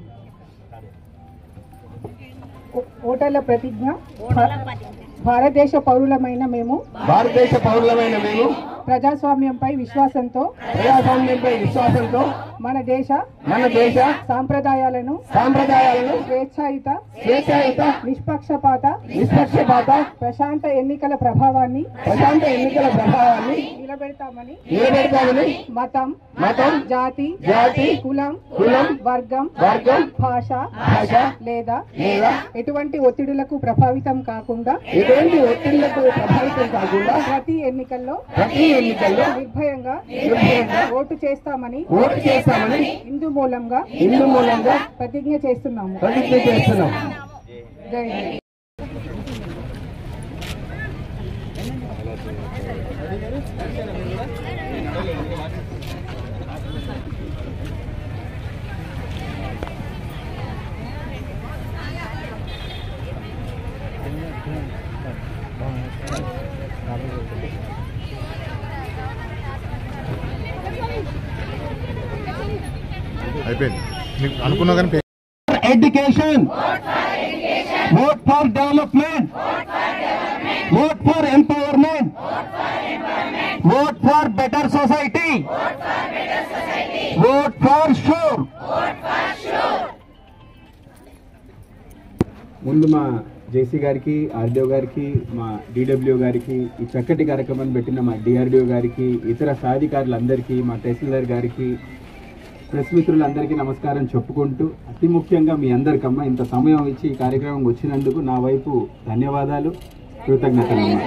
ఓటర్ల ప్రతిజ్ఞ భారతదేశ పౌరులమైన మేము భారతదేశ పౌరులమైన మేము ప్రజాస్వామ్యంపై విశ్వాసంతో ప్రజాస్వామ్యంపై విశ్వాసంతో మన దేశ మన దేశ సాంప్రదాయాలను సాంప్రదాయాలను స్వేచ్ఛాయుత స్వేచ్ఛాయుత నిష్పక్షపాత నిష్పక్షపాత ప్రశాంత ఎన్నికల ప్రభావాన్ని ప్రశాంత ఎన్నికల ప్రభావాన్ని నిలబెడతామని నిలబెడతామని మతం మతం జాతి జాతి కులం కులం వర్గం వర్గం భాష భాష లేదా లేదా ఎటువంటి ఒత్తిడులకు ప్రభావితం కాకుండా ఎటువంటి ఒత్తిళ్లకు ప్రభావితం కాకుండా ప్రతి ఎన్నికల్లో ప్రతి ఎన్నికల్లో నిర్భయంగా నిర్భయంగా ఓటు చేస్తామని ఓటు చేస్తామని హిందూ మూలంగా హిందూ మూలంగా ప్రతిజ్ఞ చేస్తున్నాము ప్రతిజ్ఞ చేస్తున్నాం జై హింద్ అయిపోయింది నీకు అనుకున్నా కానీ పే- education vote for development vote for empowerment vote for better society vote for sure ముందు మా జేసీ గారికి ఆర్డీఓ గారికి మా డిడబ్ల్యూ గారికి ఈ చక్కటి కార్యక్రమాన్ని పెట్టిన మా డిఆర్డిఓ గారికి ఇతర సాధికారులందరికీ మా తహసీల్దార్ గారికి ప్రెస్ మిత్రులందరికీ నమస్కారం చెప్పుకుంటూ అతి ముఖ్యంగా మీ అందరికమ్మా ఇంత సమయం ఇచ్చి ఈ కార్యక్రమం వచ్చినందుకు నా వైపు ధన్యవాదాలు కృతజ్ఞతలమ్మా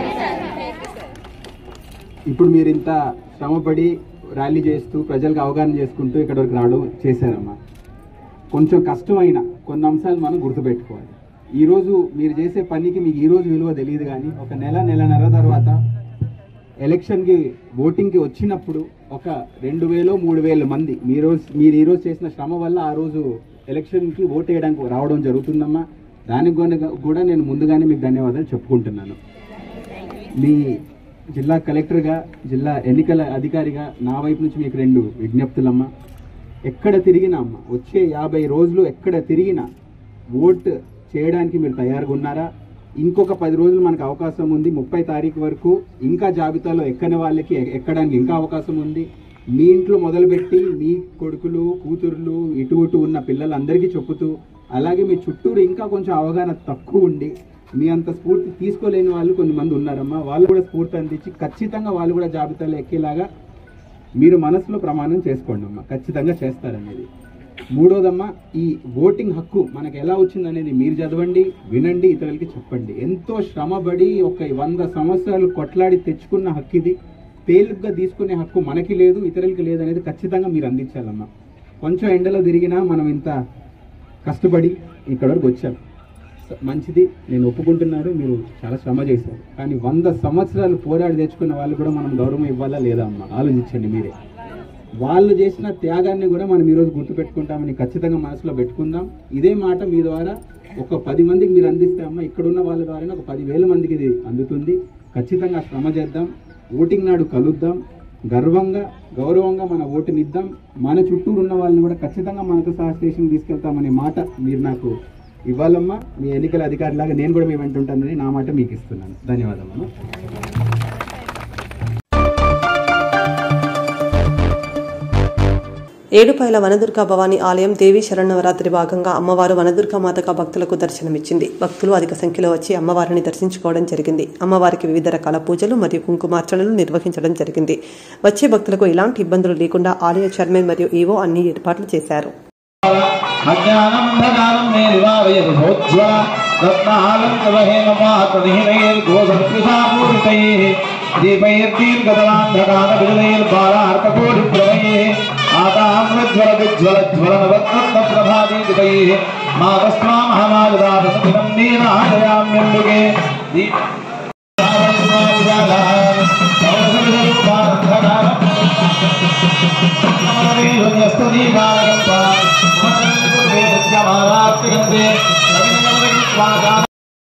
ఇప్పుడు మీరు ఇంత శ్రమపడి ర్యాలీ చేస్తూ ప్రజలకు అవగాహన చేసుకుంటూ ఇక్కడ వరకు రావడం చేశారమ్మా కొంచెం కష్టమైన కొన్ని అంశాలు మనం గుర్తుపెట్టుకోవాలి ఈరోజు మీరు చేసే పనికి మీకు ఈ రోజు విలువ తెలియదు కానీ ఒక నెల నెలన్నర తర్వాత ఎలక్షన్కి ఓటింగ్కి వచ్చినప్పుడు ఒక రెండు వేలు మూడు వేల మంది మీరు మీరు ఈరోజు చేసిన శ్రమ వల్ల ఆ రోజు ఎలక్షన్కి ఓట్ వేయడానికి రావడం జరుగుతుందమ్మా దానికి కూడా- కూడా నేను ముందుగానే మీకు ధన్యవాదాలు చెప్పుకుంటున్నాను మీ జిల్లా కలెక్టర్గా జిల్లా ఎన్నికల అధికారిగా నా వైపు నుంచి మీకు రెండు విజ్ఞప్తులమ్మా ఎక్కడ తిరిగినా అమ్మ వచ్చే యాభై రోజులు ఎక్కడ తిరిగినా ఓట్ చేయడానికి మీరు తయారుగా ఉన్నారా ఇంకొక పది రోజులు మనకు అవకాశం ఉంది ముప్పై తారీఖు వరకు ఇంకా జాబితాలో ఎక్కని వాళ్ళకి ఎ- ఎక్కడానికి ఇంకా అవకాశం ఉంది మీ ఇంట్లో మొదలుపెట్టి మీ కొడుకులు కూతుర్లు ఇటు ఇటు ఉన్న పిల్లలందరికీ చెప్పుతూ అలాగే మీ చుట్టూరు ఇంకా కొంచెం అవగాహన తక్కువ ఉండి మీ అంత స్ఫూర్తి తీసుకోలేని వాళ్ళు కొన్ని మంది ఉన్నారమ్మా వాళ్ళు కూడా స్ఫూర్తి అందించి ఖచ్చితంగా వాళ్ళు కూడా జాబితాలో ఎక్కేలాగా మీరు మనసులో ప్రమాణం చేసుకోండి అమ్మా ఖచ్చితంగా చేస్తారనేది మూడోదమ్మా ఈ ఓటింగ్ హక్కు మనకు ఎలా వచ్చిందనేది మీరు చదవండి వినండి ఇతరులకి చెప్పండి ఎంతో శ్రమపడి ఒక వంద సంవత్సరాలు కొట్లాడి తెచ్చుకున్న హక్కు ఇది తేలిగ్గా తీసుకునే హక్కు మనకి లేదు ఇతరులకి లేదు అనేది ఖచ్చితంగా మీరు అందించాలమ్మా కొంచెం ఎండలో తిరిగినా మనం ఇంత కష్టపడి ఇక్కడ వరకు వచ్చాం స- మంచిది నేను ఒప్పుకుంటున్నారు మీరు చాలా శ్రమ చేశారు కానీ వంద సంవత్సరాలు పోరాడి తెచ్చుకున్న వాళ్ళు కూడా మనం గౌరవం ఇవ్వాలా లేదా అమ్మా ఆలోచించండి మీరే వాళ్ళు చేసిన త్యాగాన్ని కూడా మనం ఈరోజు గుర్తుపెట్టుకుంటామని ఖచ్చితంగా మనసులో పెట్టుకుందాం ఇదే మాట మీ ద్వారా ఒక పది మందికి మీరు అందిస్తే అమ్మ ఇక్కడ ఉన్న వాళ్ళ ద్వారా ఒక పదివేల మందికి ఇది అందుతుంది ఖచ్చితంగా శ్రమ చేద్దాం ఓటింగ్ నాడు కలుద్దాం గర్వంగా గౌరవంగా మన ఓటునిద్దాం మన చుట్టూరు ఉన్న వాళ్ళని కూడా ఖచ్చితంగా మనతో సహా స్టేషన్ తీసుకెళ్తామనే మాట మీరు నాకు ఇవ్వాలమ్మా మీ ఎన్నికల అధికారిలాగా నేను కూడా మీ వెంట ఉంటానని నా మాట మీకు ఇస్తున్నాను ధన్యవాదాలమ్మా ఏడుపాయల వనదుర్గా భవానీ ఆలయం దేవీ శరణవరాత్రి భాగంగా అమ్మవారు వనదుర్గా మాతగా భక్తులకు దర్శనమిచ్చింది భక్తులు అధిక సంఖ్యలో వచ్చి అమ్మవారిని దర్శించుకోవడం జరిగింది అమ్మవారికి వివిధ రకాల పూజలు మరియు కుంకుమార్చనలు నిర్వహించడం జరిగింది వచ్చే భక్తులకు ఎలాంటి ఇబ్బందులు లేకుండా ఆలయ చైర్మన్ మరియు ఈవో అన్ని ఏర్పాట్లు చేశారు అజ్ఞానంధకారం మే నివారయతు భోజ్వల రత్నాలంకవహేమపాతనిహినైర్గోసత్కృషాపూరితైः దీపైర్దీర్ఘదలాంధకారవిజలైర్బాలార్కకోటిప్రవైः ఆతామ్రజ్వలవిజ్వలజ్వలనవత్రత్నప్రభాదీపితైः మాతస్మామహమాగదాతసమిదం నీరాజయామ్యంబుగే దీప స్తు శ్యామారాత్రిగంధే నవీనమృగస్వాగా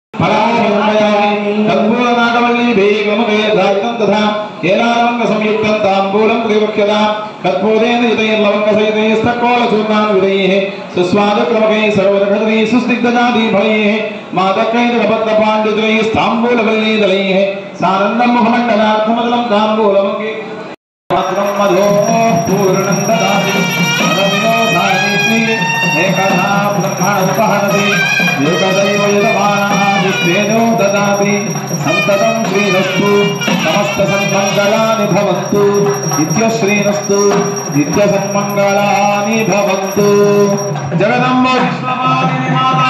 కర్పూరనాగవల్లి వేగమవేదార్థం తథా కేలారవంగ సంయుక్తం తాంబూలం త్రివక్ష్యదా కత్పోదేన యుతైర్లవంగ సహితైస్తకోళచూర్ణాన్ విదైః సుస్వాదక్రమకై సర్వరఘటనై సుస్నిగ్ధజాతి ఫలైః మాతకైర్గపత్ర పాండుతులై స్తాంబూలవల్లీదలైః సానందం ముఖమండలార్థమదలం తాంబూలమంగే పాత్రం మధో పూర్ణం దదాతి అనవినో సానిత్రి ఏకదా బ్రహ్మణ ఉపహరతి ఏకదైవ యజమానో దదాతి సంతతం శ్రీరస్తు సమస్త సన్మంగళాని భవంతు నిత్య శ్రీరస్తు నిత్య సన్మంగళాని భవంతు జగదంబ విశ్వమాని మాతా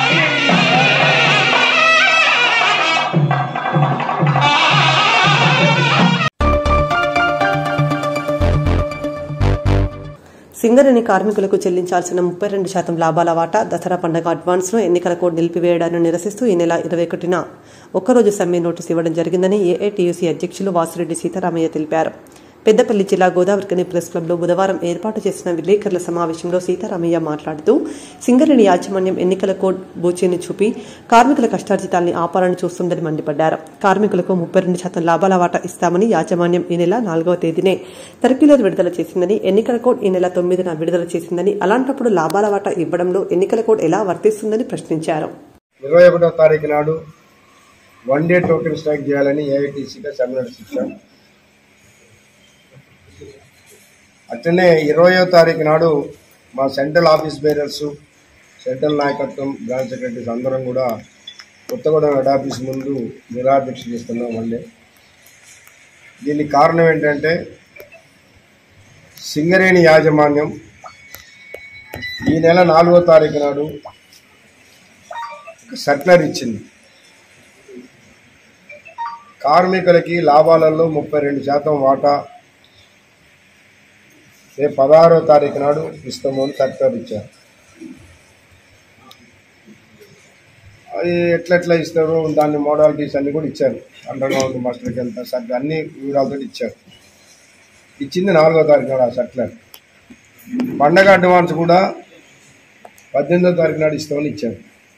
సింగరేణి కార్మికులకు చెల్లించాల్సిన ముప్పై రెండు శాతం లాభాల వాటా దసరా పండగ అడ్వాన్స్ను ఎన్నికల కోడ్ నిలిపివేయడాన్ని నిరసిస్తూ ఈ నెల ఇరవై ఒకటిన ఒక్కరోజు సమ్మె నోటీసు ఇవ్వడం జరిగిందని ఏఐటీయూసీ అధ్యక్షులు వాసిరెడ్డి సీతారామయ్య తెలిపారు పెద్దపల్లి జిల్లా గోదావరికని ప్రెస్ క్లబ్లో బుధవారం ఏర్పాటు చేసిన విలేకరుల సమావేశంలో సీతారామయ్య మాట్లాడుతూ సింగరేణి యాజమాన్యం ఎన్నికల కోడ్ బూచీని చూపి కార్మికుల కష్టార్జితాల్ని ఆపాలని చూస్తుందని మండిపడ్డారు కార్మికులకు ముప్పై రెండు శాతం లాభాల వాటా ఇస్తామని యాజమాన్యం ఈ నెల నాలుగవ తేదీనే సర్క్యులర్ విడుదల చేసిందని ఎన్నికల కోడ్ ఈ నెల తొమ్మిదిన విడుదల చేసిందని అలాంటప్పుడు లాభాల వాటా ఇవ్వడంలో ఎన్నికల కోడ్ ఎలా వర్తిస్తుందని ప్రశ్నించారు ఇరవై ఒకటో తారీఖు నాడు వన్ డే టోకెన్ స్ట్రైక్ చేయాలని ఏఐటీసీగా సమ్మె నడిపించాం అట్లనే ఇరవయో తారీఖు నాడు మా సెంట్రల్ ఆఫీస్ బేరర్స్ సెంట్రల్ నాయకత్వం బ్రాంచ్ సెక్రటరీస్ అందరం కూడా కొత్తగూడెం హెడ్ ఆఫీస్ ముందు నిరాదీక్ష చేస్తున్నాం మళ్ళీ దీనికి కారణం ఏంటంటే సింగరేణి యాజమాన్యం ఈ నెల నాలుగో తారీఖు నాడు ఒక సర్క్యులర్ ఇచ్చింది కార్మికులకి లాభాలలో ముప్పై రెండు శాతం వాటా రేపు పదహారో తారీఖు నాడు ఇస్తాము అని సర్క్యులర్ ఇచ్చారు అది ఎట్లెట్లా ఇస్తారు దాన్ని మోడాలిటీస్ అన్ని కూడా ఇచ్చారు అండర్ గ్రౌండ్ మాస్టర్కి ఎంత సర్క్యులర్ అన్ని వివరాలతో ఇచ్చారు ఇచ్చింది నాలుగో తారీఖు నాడు ఆ సర్క్యులర్ పండగ అడ్వాన్స్ కూడా పద్దెనిమిదో తారీఖు నాడు ఇస్తామని ఇచ్చారు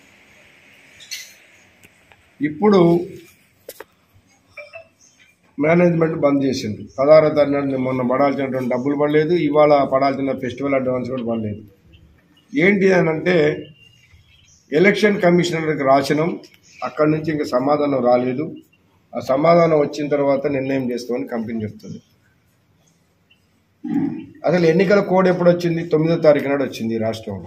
ఇప్పుడు మేనేజ్మెంట్ బంద్ చేసింది పదహారో తారీఖు నాడు మొన్న పడాల్సినటువంటి డబ్బులు పడలేదు ఇవాళ పడాల్సిన ఫెస్టివల్ అడ్వాన్స్ కూడా పడలేదు ఏంటి అని అంటే ఎలక్షన్ కమిషనర్కి రాసినాం అక్కడి నుంచి ఇంకా సమాధానం రాలేదు ఆ సమాధానం వచ్చిన తర్వాత నిర్ణయం చేస్తామని కంపెనీ చెప్తుంది అసలు ఎన్నికల కోడ్ ఎప్పుడు వచ్చింది తొమ్మిదో తారీఖు నాడు వచ్చింది ఈ రాష్ట్రంలో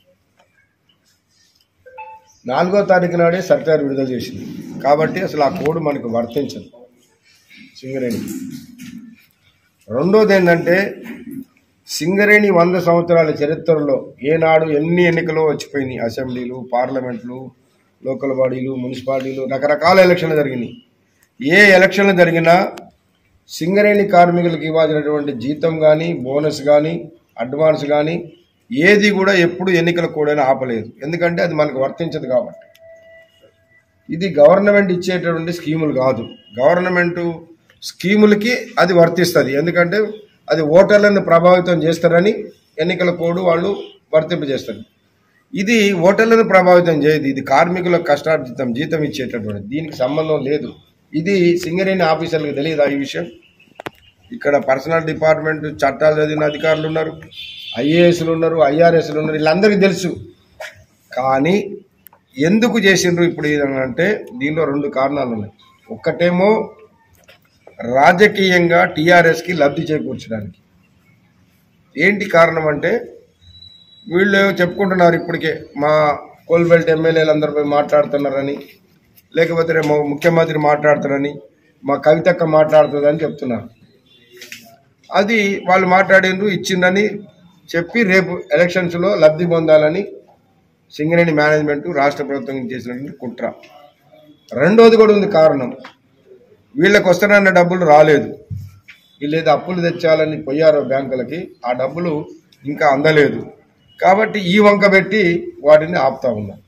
నాలుగో తారీఖు నాడే సర్కార్ విడుదల చేసింది కాబట్టి అసలు ఆ కోడ్ మనకు వర్తించదు సింగరేణి రెండోది ఏంటంటే సింగరేణి వంద సంవత్సరాల చరిత్రలో ఏనాడు ఎన్ని ఎన్నికలు వచ్చిపోయినాయి అసెంబ్లీలు పార్లమెంట్లు లోకల్ బాడీలు మున్సిపాలిటీలు రకరకాల ఎలక్షన్లు జరిగినాయి ఏ ఎలక్షన్లు జరిగినా సింగరేణి కార్మికులకు ఇవ్వాల్సినటువంటి జీతం కానీ బోనస్ కానీ అడ్వాన్స్ కానీ ఏది కూడా ఎప్పుడు ఎన్నికల కూడా ఆపలేదు ఎందుకంటే అది మనకు వర్తించదు కాబట్టి ఇది గవర్నమెంట్ ఇచ్చేటటువంటి స్కీములు కాదు గవర్నమెంట్ స్కీములకి అది వర్తిస్తుంది ఎందుకంటే అది ఓటర్లను ప్రభావితం చేస్తారని ఎన్నికల కోడ్ వాళ్ళు వర్తింపజేస్తారు ఇది ఓటర్లను ప్రభావితం చేయదు ఇది కార్మికుల కష్టార్జితం జీతం ఇచ్చేటటువంటి దీనికి సంబంధం లేదు ఇది సింగరేణి ఆఫీసర్లకు తెలియదు ఈ విషయం ఇక్కడ పర్సనల్ డిపార్ట్మెంట్ చట్టాలు చదివిన అధికారులు ఉన్నారు ఐఏఎస్లు ఉన్నారు ఐఆర్ఎస్లు ఉన్నారు వీళ్ళందరికీ తెలుసు కానీ ఎందుకు చేసిండ్రు ఇప్పుడు ఇది అని అంటే దీనిలో రెండు కారణాలు ఉన్నాయి ఒక్కటేమో రాజకీయంగా టీఆర్ఎస్కి లబ్ధి చేకూర్చడానికి ఏంటి కారణం అంటే వీళ్ళు చెప్పుకుంటున్నారు ఇప్పటికే మా కోల్బెల్ట్ ఎమ్మెల్యేలు అందరు పోయి మాట్లాడుతున్నారని లేకపోతే రేపు మా ముఖ్యమంత్రి మాట్లాడుతారని మా కవితక్క మాట్లాడుతుందని చెప్తున్నారు అది వాళ్ళు మాట్లాడిండ్రు ఇచ్చిందని చెప్పి రేపు ఎలక్షన్స్లో లబ్ధి పొందాలని సింగరేణి మేనేజ్మెంట్ రాష్ట్ర ప్రభుత్వం చేసినటువంటి కుట్ర రెండోది కూడా ఉంది కారణం వీళ్ళకి వస్తానన్న డబ్బులు రాలేదు వీళ్ళు ఏదో అప్పులు తెచ్చాలని పోయారో బ్యాంకులకి ఆ డబ్బులు ఇంకా అందలేదు కాబట్టి ఈ వంక పెట్టి వాటిని ఆపుతా ఉన్నారు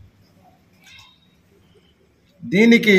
దీనికి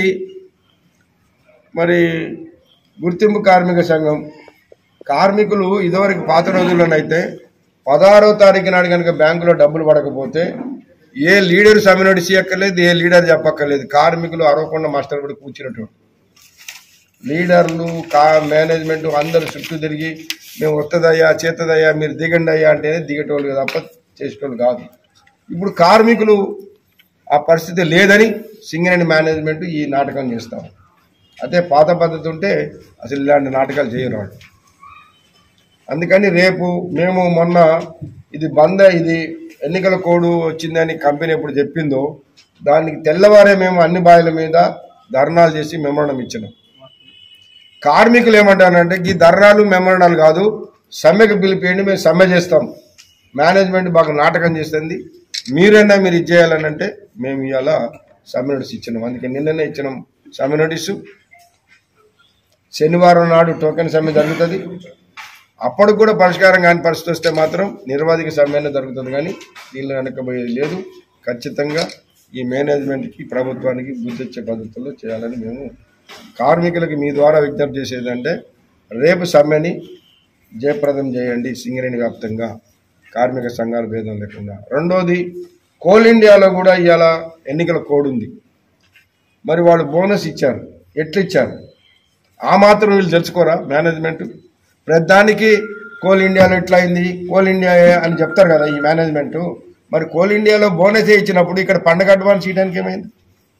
మరి గుర్తింపు కార్మిక సంఘం కార్మికులు ఇదివరకు పాత రోజుల్లోనైతే పదహారో తారీఖు నాడు కనుక బ్యాంకులో డబ్బులు పడకపోతే ఏ లీడర్ సమ్మెనోడి చేయక్కర్లేదు ఏ లీడర్ చెప్పక్కర్లేదు కార్మికులు అరవకుండా మాస్టర్ కూడా కూర్చున్నట్టు లీడర్లు కా మేనేజ్మెంట్ అందరు చుట్టూ తిరిగి మేము వస్తుందయ్యా చేస్తుందయ్యా మీరు దిగండి అయ్యా అంటేనే దిగేటోళ్ళు తప్ప చేసేటోళ్ళు కాదు ఇప్పుడు కార్మికులు ఆ పరిస్థితి లేదని సింగరేణి మేనేజ్మెంట్ ఈ నాటకం చేస్తాం అదే పాత పద్ధతి ఉంటే అసలు ఇలాంటి నాటకాలు చేయరు వాళ్ళు అందుకని రేపు మేము మొన్న ఇది బంద్ ఇది ఎన్నికల కోడ్ వచ్చిందని కంపెనీ ఎప్పుడు చెప్పిందో దానికి తెల్లవారే మేము అన్ని బాయిల మీద ధర్నాలు చేసి మెమోరణం ఇచ్చినాం కార్మికులు ఏమంటారంటే ఈ ధర్నాలు మెమోరణాలు కాదు సమ్మెకు పిలిపియండి మేము సమ్మె చేస్తాం మేనేజ్మెంట్ బాగా నాటకం చేస్తుంది మీరైనా మీరు ఇది చేయాలని అంటే మేము ఇవాళ సమ్మె నోటీస్ ఇచ్చినాం అందుకే నిన్ననే ఇచ్చినాం సమ్మె నోటీసు శనివారం నాడు టోకెన్ సమ్మె జరుగుతుంది అప్పటికి కూడా పరిష్కారం కాని పరిస్థితి వస్తే మాత్రం నిర్వాధిక సమ్మెనే జరుగుతుంది కానీ దీనిలో వెనకబోయేది లేదు ఖచ్చితంగా ఈ మేనేజ్మెంట్కి ప్రభుత్వానికి బుద్ధి వచ్చే పద్ధతుల్లో చేయాలని మేము కార్మికులకు మీ ద్వారా విజ్ఞప్తి చేసేదంటే రేపు సమ్మెని జయప్రదం చేయండి సింగరేణి వ్యాప్తంగా కార్మిక సంఘాల భేదం లేకుండా రెండోది కోల్ ఇండియాలో కూడా ఇవాళ ఎన్నికల కోడ్ ఉంది మరి వాళ్ళు బోనస్ ఇచ్చారు ఎట్లు ఇచ్చారు ఆ మాత్రం వీళ్ళు తెలుసుకోరా మేనేజ్మెంట్ ప్రతిదానికి కోల్ ఇండియాలో ఎట్లా అయింది కోల్ ఇండియా అని చెప్తారు కదా ఈ మేనేజ్మెంట్ మరి కోల్ ఇండియాలో బోనస్ ఇచ్చినప్పుడు ఇక్కడ పండగ అడ్వాన్స్ ఇవ్వడానికి ఏమైంది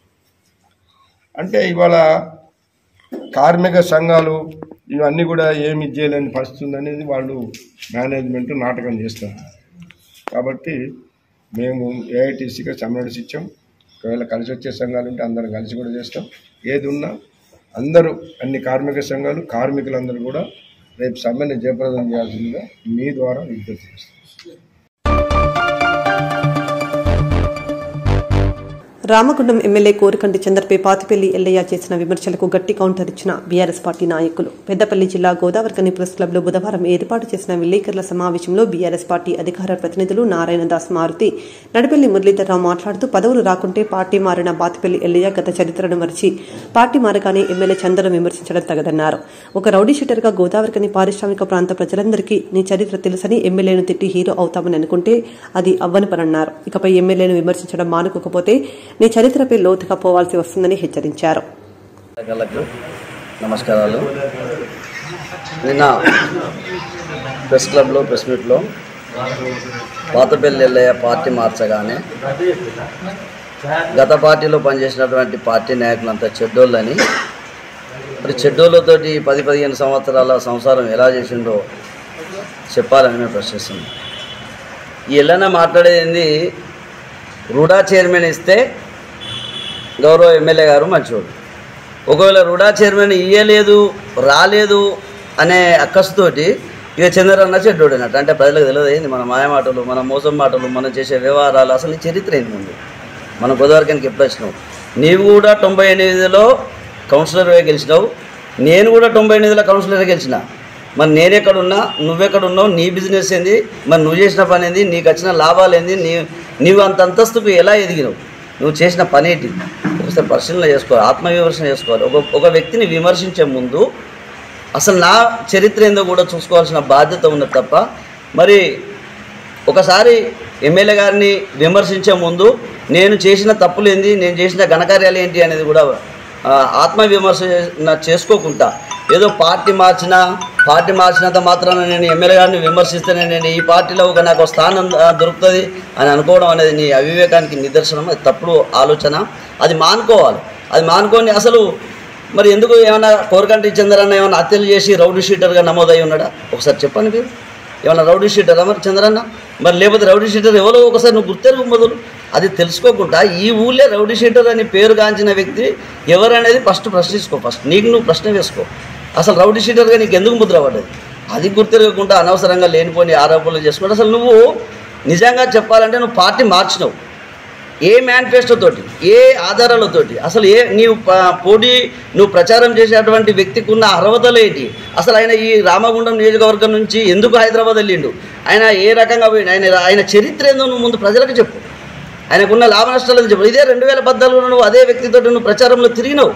అంటే ఇవాళ కార్మిక సంఘాలు ఇవన్నీ కూడా ఏమి చేయలేని పరిస్థితి ఉందనేది వాళ్ళు మేనేజ్మెంట్ నాటకం చేస్తారు కాబట్టి మేము ఏఐటీసీగా సమ్మెడిసి ఇచ్చాం ఒకవేళ కలిసి వచ్చే సంఘాలు ఉంటే అందరం కలిసి కూడా చేస్తాం ఏది ఉన్నా అందరూ అన్ని కార్మిక సంఘాలు కార్మికులందరూ కూడా రేపు సమ్మెని జయప్రదం చేయాల్సిందిగా మీ ద్వారా విజ్ఞప్తి చేస్తాం రామగుండం ఎమ్మెల్యే కోరికంటి చంద్రపై పాతిపల్లి ఎల్లయ్య చేసిన విమర్శలకు గట్టి కౌంటర్ ఇచ్చిన బీఆర్ఎస్ పార్టీ నాయకులు పెద్దపల్లి జిల్లా గోదావరికని ప్రెస్ క్లబ్లో బుధవారం ఏర్పాటు చేసిన విలేకరుల సమావేశంలో బీఆర్ఎస్ పార్టీ అధికార ప్రతినిధులు నారాయణదాస్ మారుతి నడిపెల్లి మురళీధరరావు మాట్లాడుతూ పదవులు రాకుంటే పార్టీ మారిన బాతిపల్లి ఎల్లయ్య గత చరిత్రను మరిచి పార్టీ మారగానే ఎమ్మెల్యే చంద్రను విమర్శించడం తగదన్నారు ఒక రౌడీ షీటర్గా గోదావరికని పారిశ్రామిక ప్రాంత ప్రజలందరికీ నీ చరిత్ర తెలుసని ఎమ్మెల్యేను తిట్టి హీరో అవుతామని అనుకుంటే అది అవ్వని పనన్నారు ఇకపై ఎమ్మెల్యేను విమర్శించడం మానుకోకపోతే నీ చరిత్రపై లోతుగా పోవాల్సి వస్తుందని హెచ్చరించారు ప్రజలకు నమస్కారాలు నిన్న ప్రెస్ క్లబ్లో ప్రెస్ మీట్లో పాతపల్లి ఎల్లయ్య పార్టీ మార్చగానే గత పార్టీలో పనిచేసినటువంటి పార్టీ నాయకులంతా చెడ్డోళ్ళని మరి చెడ్డోళ్ళతోటి పది పదిహేను సంవత్సరాల సంసారం ఎలా చేసిండో చెప్పాలని మేము ప్రశ్నిస్తున్నాం ఈ ఎల్లన్న మాట్లాడేది రూడా చైర్మన్ ఇస్తే గౌరవ ఎమ్మెల్యే గారు మంచివాడు ఒకవేళ రుడా చైర్మన్ ఇయ్యలేదు రాలేదు అనే అక్కసుతోటి ఇక చంద్రన్న చెడ్డోడు అన్నట్టు అంటే ప్రజలకు తెలియదు ఏంది మన మాయ మాటలు మన మోసం మాటలు మనం చేసే వ్యవహారాలు అసలు నీ చరిత్ర ఏంది ముందు మనం గోదావరికానికి ఎప్పుడు వచ్చినావు నీవు కూడా తొంభై ఎనిమిదిలో కౌన్సిలర్గా గెలిచినావు నేను కూడా తొంభై ఎనిమిదిలో కౌన్సిలర్గా గెలిచిన మరి నేనెక్కడున్నా నువ్వెక్కడున్నావు నీ బిజినెస్ ఏంది మరి నువ్వు చేసిన పని ఏంది నీకు వచ్చిన లాభాలు ఏంది నీ నీవు అంత అంతస్తుకు ఎలా ఎదిగినావు నువ్వు చేసిన పని ఏంటి ఒకసారి పరిశీలన చేసుకోవాలి ఆత్మవిమర్శన చేసుకోవాలి ఒక ఒక వ్యక్తిని విమర్శించే ముందు అసలు నా చరిత్ర ఏందో కూడా చూసుకోవాల్సిన బాధ్యత ఉన్నది తప్ప మరి ఒకసారి ఎమ్మెల్యే గారిని విమర్శించే ముందు నేను చేసిన తప్పులు ఏంది నేను చేసిన ఘనకార్యాలు ఏంటి అనేది కూడా ఆ, ఆత్మవిమర్శ చేసుకోకుండా ఏదో పార్టీ మార్చిన పార్టీ మార్చినంత మాత్రాన నేను ఎమ్మెల్యే గారిని విమర్శిస్తేనే నేను ఈ పార్టీలో ఒక నాకు ఒక స్థానం ఆ, దొరుకుతుంది అని అనుకోవడం అనేది నీ అవివేకానికి నిదర్శనం అది తప్పుడు ఆలోచన అది మానుకోవాలి అది మానుకొని అసలు మరి ఎందుకు ఏమైనా కోరకంటి చంద్రన్న ఏమైనా హత్యలు చేసి రౌడీ షీటర్గా నమోదై ఉన్నాడా ఒకసారి చెప్పండి మీరు ఏమైనా రౌడీ షీటరా మరి చంద్రన్న మరి లేకపోతే రౌడీ షీటర్ ఎవరో ఒకసారి నువ్వు గుర్తెరుగు మొదలు అది తెలుసుకోకుండా ఈ ఊళ్ళే రౌడీ షీటర్ అని పేరు గాంచిన వ్యక్తి ఎవరనేది ఫస్ట్ ప్రశ్నించుకో ఫస్ట్ నీకు నువ్వు ప్రశ్న వేసుకో అసలు రౌడీ షీటర్గా నీకు ఎందుకు ముద్ర పడ్డది అది గుర్తెరగకుండా అనవసరంగా లేనిపోని ఆరోపణలు చేసుకుంటే అసలు నువ్వు నిజంగా చెప్పాలంటే నువ్వు పార్టీ మార్చినావు ఏ మేనిఫెస్టోతోటి ఏ ఆధారాలతోటి అసలు ఏ నీవు ప- పోటీ నువ్వు ప్రచారం చేసేటువంటి వ్యక్తికి ఉన్న అర్హతలు ఏంటి అసలు ఆయన ఈ రామగుండం నియోజకవర్గం నుంచి ఎందుకు హైదరాబాద్ వెళ్ళిండు ఆయన ఏ రకంగా పోయిండు ఆయన ఆయన చరిత్ర ఏందో నువ్వు ముందు ప్రజలకు చెప్పు ఆయనకున్న లాభ నష్టాలు చెప్పు ఇదే రెండు వేల పద్నాలుగులో నువ్వు అదే వ్యక్తితో నువ్వు ప్రచారంలో తిరిగినావు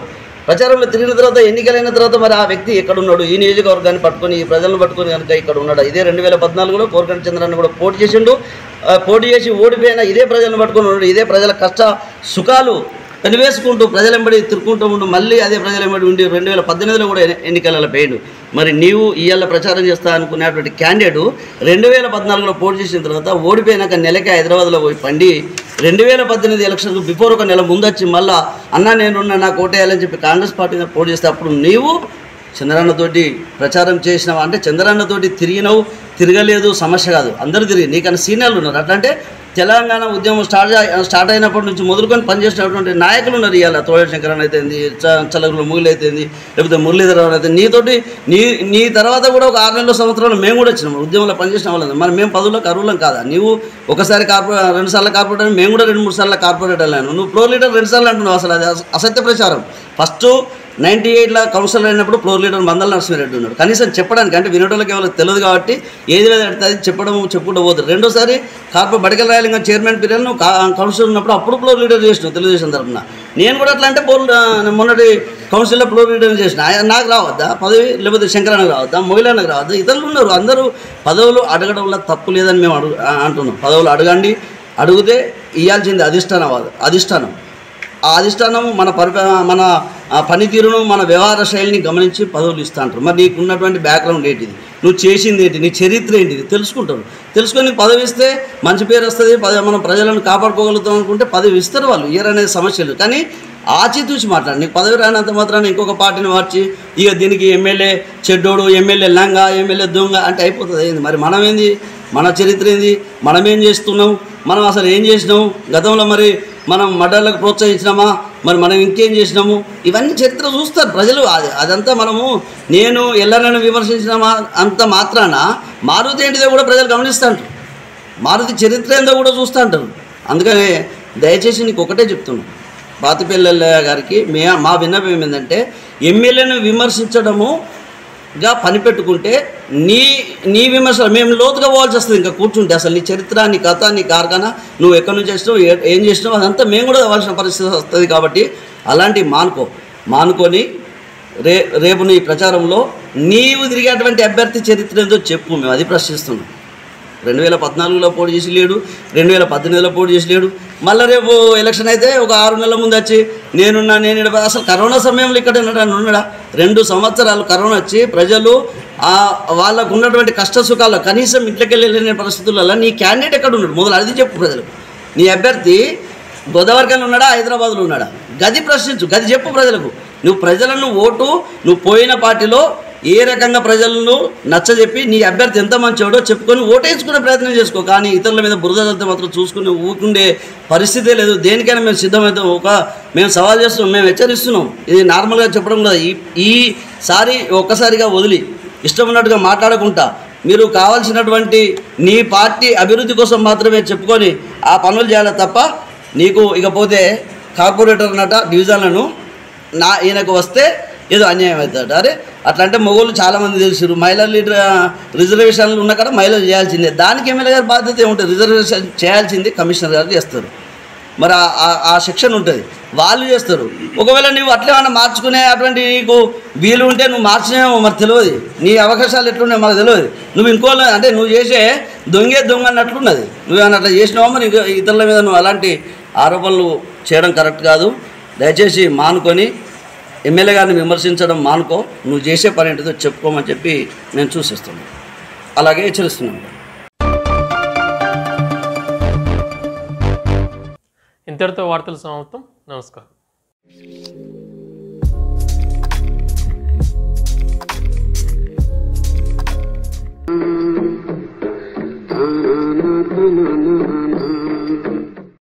ప్రచారంలో తిరిగిన తర్వాత ఎన్నికలైన తర్వాత మరి ఆ వ్యక్తి ఎక్కడ ఉన్నాడు ఈ నియోజకవర్గాన్ని పట్టుకొని ఈ ప్రజలను పట్టుకొని కనుక ఇక్కడ ఉన్నాడు ఇదే రెండు వేల పద్నాలుగులో కోరకంటి చంద్రన్న కూడా పోటీ చేసిండు ఆ, పోటీ చేసి ఓడిపోయిన ఇదే ప్రజలను పట్టుకొని ఉన్నాడు ఇదే ప్రజల కష్ట సుఖాలు పెనివేసుకుంటూ ప్రజలెంబడి తిరుక్కుంటూ ఉంటూ మళ్ళీ అదే ప్రజలెంబడి ఉండి రెండు వేల పద్దెనిమిదిలో కూడా ఎన్ని- ఎన్నికలలో పోయిండు మరి నీవు ఇవాళ ప్రచారం చేస్తా అనుకునేటువంటి క్యాండిడేట్ రెండు వేల పద్నాలుగులో పోటీ చేసిన తర్వాత ఓడిపోయినాక నెలకి హైదరాబాద్లో పోయి పండి రెండు వేల పద్దెనిమిది ఎలక్షన్కు బిఫోర్ ఒక నెల ముందు వచ్చి మళ్ళా అన్న నేనున్నా నాకు ఓటేయాలని చెప్పి కాంగ్రెస్ పార్టీ మీద పోటీ చేస్తే అప్పుడు నీవు చంద్రన్నతోటి ప్రచారం చేసినావు అంటే చంద్రన్నతోటి తిరిగినావు తిరగలేదు సమస్య కాదు అందరూ తిరిగి నీకన్నా సీనియర్లు ఉన్నారు అట్లా అంటే తెలంగాణ ఉద్యమం స్టార్ట్ అయి- స్టార్ట్ అయినప్పటి నుంచి మొదలుకొని పనిచేసినటువంటి నాయకులు ఉన్నారు ఇవాళ తోడ శంకరన్ అయితేంది చలగుల ముగిలి అయితేంది లేకపోతే మురళీధరరావు అయితే నీతోటి నీ నీ తర్వాత కూడా ఒక ఆరు నెలల సంవత్సరాలు మేము కూడా వచ్చినాం ఉద్యమంలో పనిచేసిన వాళ్ళం మరి మేము పదవులకు అరువులం కాదా నీవు ఒకసారి కార్పొరే రెండు సార్లు కార్పొరేటర్ అని మేము కూడా రెండు మూడు సార్లు కార్పొరేటర్ వెళ్ళాను నువ్వు ఫ్లోర్ లీడర్ రెండు సార్లు అంటున్నావు అసలు అది అస- అసత్య ప్రచారం ఫస్ట్ నైంటీ ఎయిట్లో కౌన్సిలర్ అయినప్పుడు ఫ్లోర్ లీడర్ మందల నరసింహారెడ్డి ఉన్నాడు కనీసం చెప్పడానికి అంటే వినోటోళ్ళకి ఎవరికి తెలియదు కాబట్టి ఏది లేదు అంటే అది చెప్పడం చెప్పుకుంటూ పోతుంది రెండోసారి కార్పొ బడికల్ రాయలింగం చైర్మన్ పీరియడ్ నువ్వు కా- కౌన్సిలర్ ఉన్నప్పుడు అప్పుడు ఫ్లోర్ లీడర్ చేసినావు తెలుగుదేశం తరఫున నేను కూడా అట్లా అంటే పోల్ మొన్నటి కౌన్సిల్లో ఫ్లోర్ లీడర్ చేసిన ఆయన నాకు రావద్దా పదవి లేకపోతే శంకరానికి రావద్దా మొయిలానికి రావద్దా ఇతరులు ఉన్నారు అందరూ పదవులు అడగడంలో తప్పు లేదని మేము అడుగు ఆ- అంటున్నాం పదవులు అడగండి అడిగితే ఇవ్వాల్సింది అధిష్టానం అధిష్టానం ఆ అధిష్టానం మన పరిప మన ఆ పనితీరును మన వ్యవహార శైలిని గమనించి పదవులు ఇస్తా అంటారు మరి నీకు ఉన్నటువంటి బ్యాక్గ్రౌండ్ ఏంటిది నువ్వు చేసింది ఏంటి నీ చరిత్ర ఏంటిది తెలుసుకుంటారు తెలుసుకొని నీకు పదవి ఇస్తే మంచి పేరు వస్తుంది పదవి మనం ప్రజలను కాపాడుకోగలుగుతాం అనుకుంటే పదవి ఇస్తారు వాళ్ళు ఇయర్ అనేది సమస్య లేదు కానీ ఆచితూచి మాట్లాడు నీకు పదవి రానంత మాత్రాన్ని ఇంకొక పార్టీని మార్చి ఇక దీనికి ఎమ్మెల్యే చెడ్డోడు ఎమ్మెల్యే లంగా ఎమ్మెల్యే దొంగ అంటే అయిపోతుంది ఏంది మరి మనం ఏంది మన చరిత్ర ఏంది మనం ఏం చేస్తున్నాం మనం అసలు ఏం చేసినాం గతంలో మరి మనం మర్డర్లకు ప్రోత్సహించినామా మరి మనం ఇంకేం చేసినాము ఇవన్నీ చరిత్ర చూస్తారు ప్రజలు అది అదంతా మనము నేను ఎల్లనని విమర్శించినామా అంత మాత్రాన మారుతి ఏంటిదో కూడా ప్రజలు గమనిస్తుంటారు మారుతి చరిత్ర ఏందో కూడా చూస్తూ ఉంటారు అందుకనే దయచేసి నీకు ఒకటే చెప్తున్నాను బాతిపెల్లెల్లయ్య గారికి మే మా విన్నపం ఏంటంటే ఎమ్మెల్యేను విమర్శించడము గా పని పెట్టుకుంటే నీ నీ విమర్శలు మేము లోతుగా పోవాల్సి వస్తుంది ఇంకా కూర్చుంటే అసలు నీ చరిత్ర నీ కథ నీ కార్ఖానా నువ్వు ఎక్కడి నుంచి చేసినావు ఏ- ఏం చేసినావు అదంతా మేము కూడా కావాల్సిన పరిస్థితి వస్తుంది కాబట్టి అలాంటివి మానుకో మానుకొని రే రేపు నీ ప్రచారంలో నీవు తిరిగేటువంటి అభ్యర్థి చరిత్ర ఏందో చెప్పు మేము అది ప్రశ్నిస్తున్నాం రెండు వేల పద్నాలుగులో పోటీ చేసి లేడు రెండు వేల పద్దెనిమిదిలో పోటీ చేసి లేడు మళ్ళీ రేపు ఎలక్షన్ అయితే ఒక ఆరు నెలల ముందు వచ్చి నేనున్నా నేను ఈడ- అసలు కరోనా సమయంలో ఇక్కడ ఉన్నాడా ఉన్నాడా రెండు సంవత్సరాలు కరోనా వచ్చి ప్రజలు ఆ వాళ్ళకు ఉన్నటువంటి కష్ట సుఖాల్లో కనీసం ఇంట్లోకి వెళ్ళలేని పరిస్థితులలో నీ క్యాండిడేట్ ఎక్కడ ఉన్నాడు మొదలు అది చెప్పు ప్రజలకు నీ అభ్యర్థి గోదావరికల్లో ఉన్నాడా హైదరాబాద్లో ఉన్నాడా గది ప్రశ్నించు గది చెప్పు ప్రజలకు నువ్వు ప్రజలను ఓటు నువ్వు పోయిన పార్టీలో ఏ రకంగా ప్రజలను నచ్చజెప్పి నీ అభ్యర్థి ఎంత మంచోడో చెప్పుకొని ఓటేసుకునే ప్రయత్నం చేసుకో కానీ ఇతరుల మీద బురద చల్లితే మాత్రం చూసుకుని ఊకుండే పరిస్థితే లేదు దేనికైనా మేము సిద్ధమవుతాం ఒక మేము సవాల్ చేస్తున్నాం మేము హెచ్చరిస్తున్నాం ఇది నార్మల్గా చెప్పడం కూడా ఈ ఈసారి ఒక్కసారిగా వదిలి ఇష్టం ఉన్నట్టుగా మాట్లాడకుండా మీరు కావాల్సినటువంటి నీ పార్టీ అభివృద్ధి కోసం మాత్రమే చెప్పుకొని ఆ పనులు చేయాలి తప్ప నీకు ఇకపోతే కార్పొరేటర్ అన్నట డివిజన్లను నా ఈయనకు వస్తే ఏదో అన్యాయం అవుతాడు అరే అట్లా అంటే మొగోళ్ళు చాలామంది తెలిసారు మహిళా లీడర్ రిజర్వేషన్లు ఉన్న కాడ మహిళలు చేయాల్సిందే దానికి ఎమ్మెల్యే గారి బాధ్యత ఏముంటుంది రిజర్వేషన్ చేయాల్సింది కమిషనర్ గారు చేస్తారు మరి ఆ- ఆ- ఆ సెక్షన్ ఉంటుంది వాళ్ళు చేస్తారు ఒకవేళ నువ్వు అట్లే ఏమన్నా మార్చుకునే అటువంటి నీకు వీలు ఉంటే నువ్వు మార్చినేమో మరి తెలియదు నీ అవకాశాలు ఎట్లున్నాయో మాకు తెలియదు నువ్వు ఇంకో అంటే నువ్వు చేసే దొంగే దొంగ అన్నట్లున్నది నువ్వు ఏమన్నా అట్లా చేసినావో మరి ఇంకో ఇతరుల మీద నువ్వు అలాంటి ఆరోపణలు చేయడం కరెక్ట్ కాదు దయచేసి మానుకొని ఎమ్మెల్యే గారిని విమర్శించడం మానుకో నువ్వు చేసే పని ఏంటిదో చెప్పుకోమని చెప్పి నేను సూచిస్తున్నాను అలాగే హెచ్చరిస్తున్నాను ఇంతటితో వార్తలు సమాప్తం నమస్కారం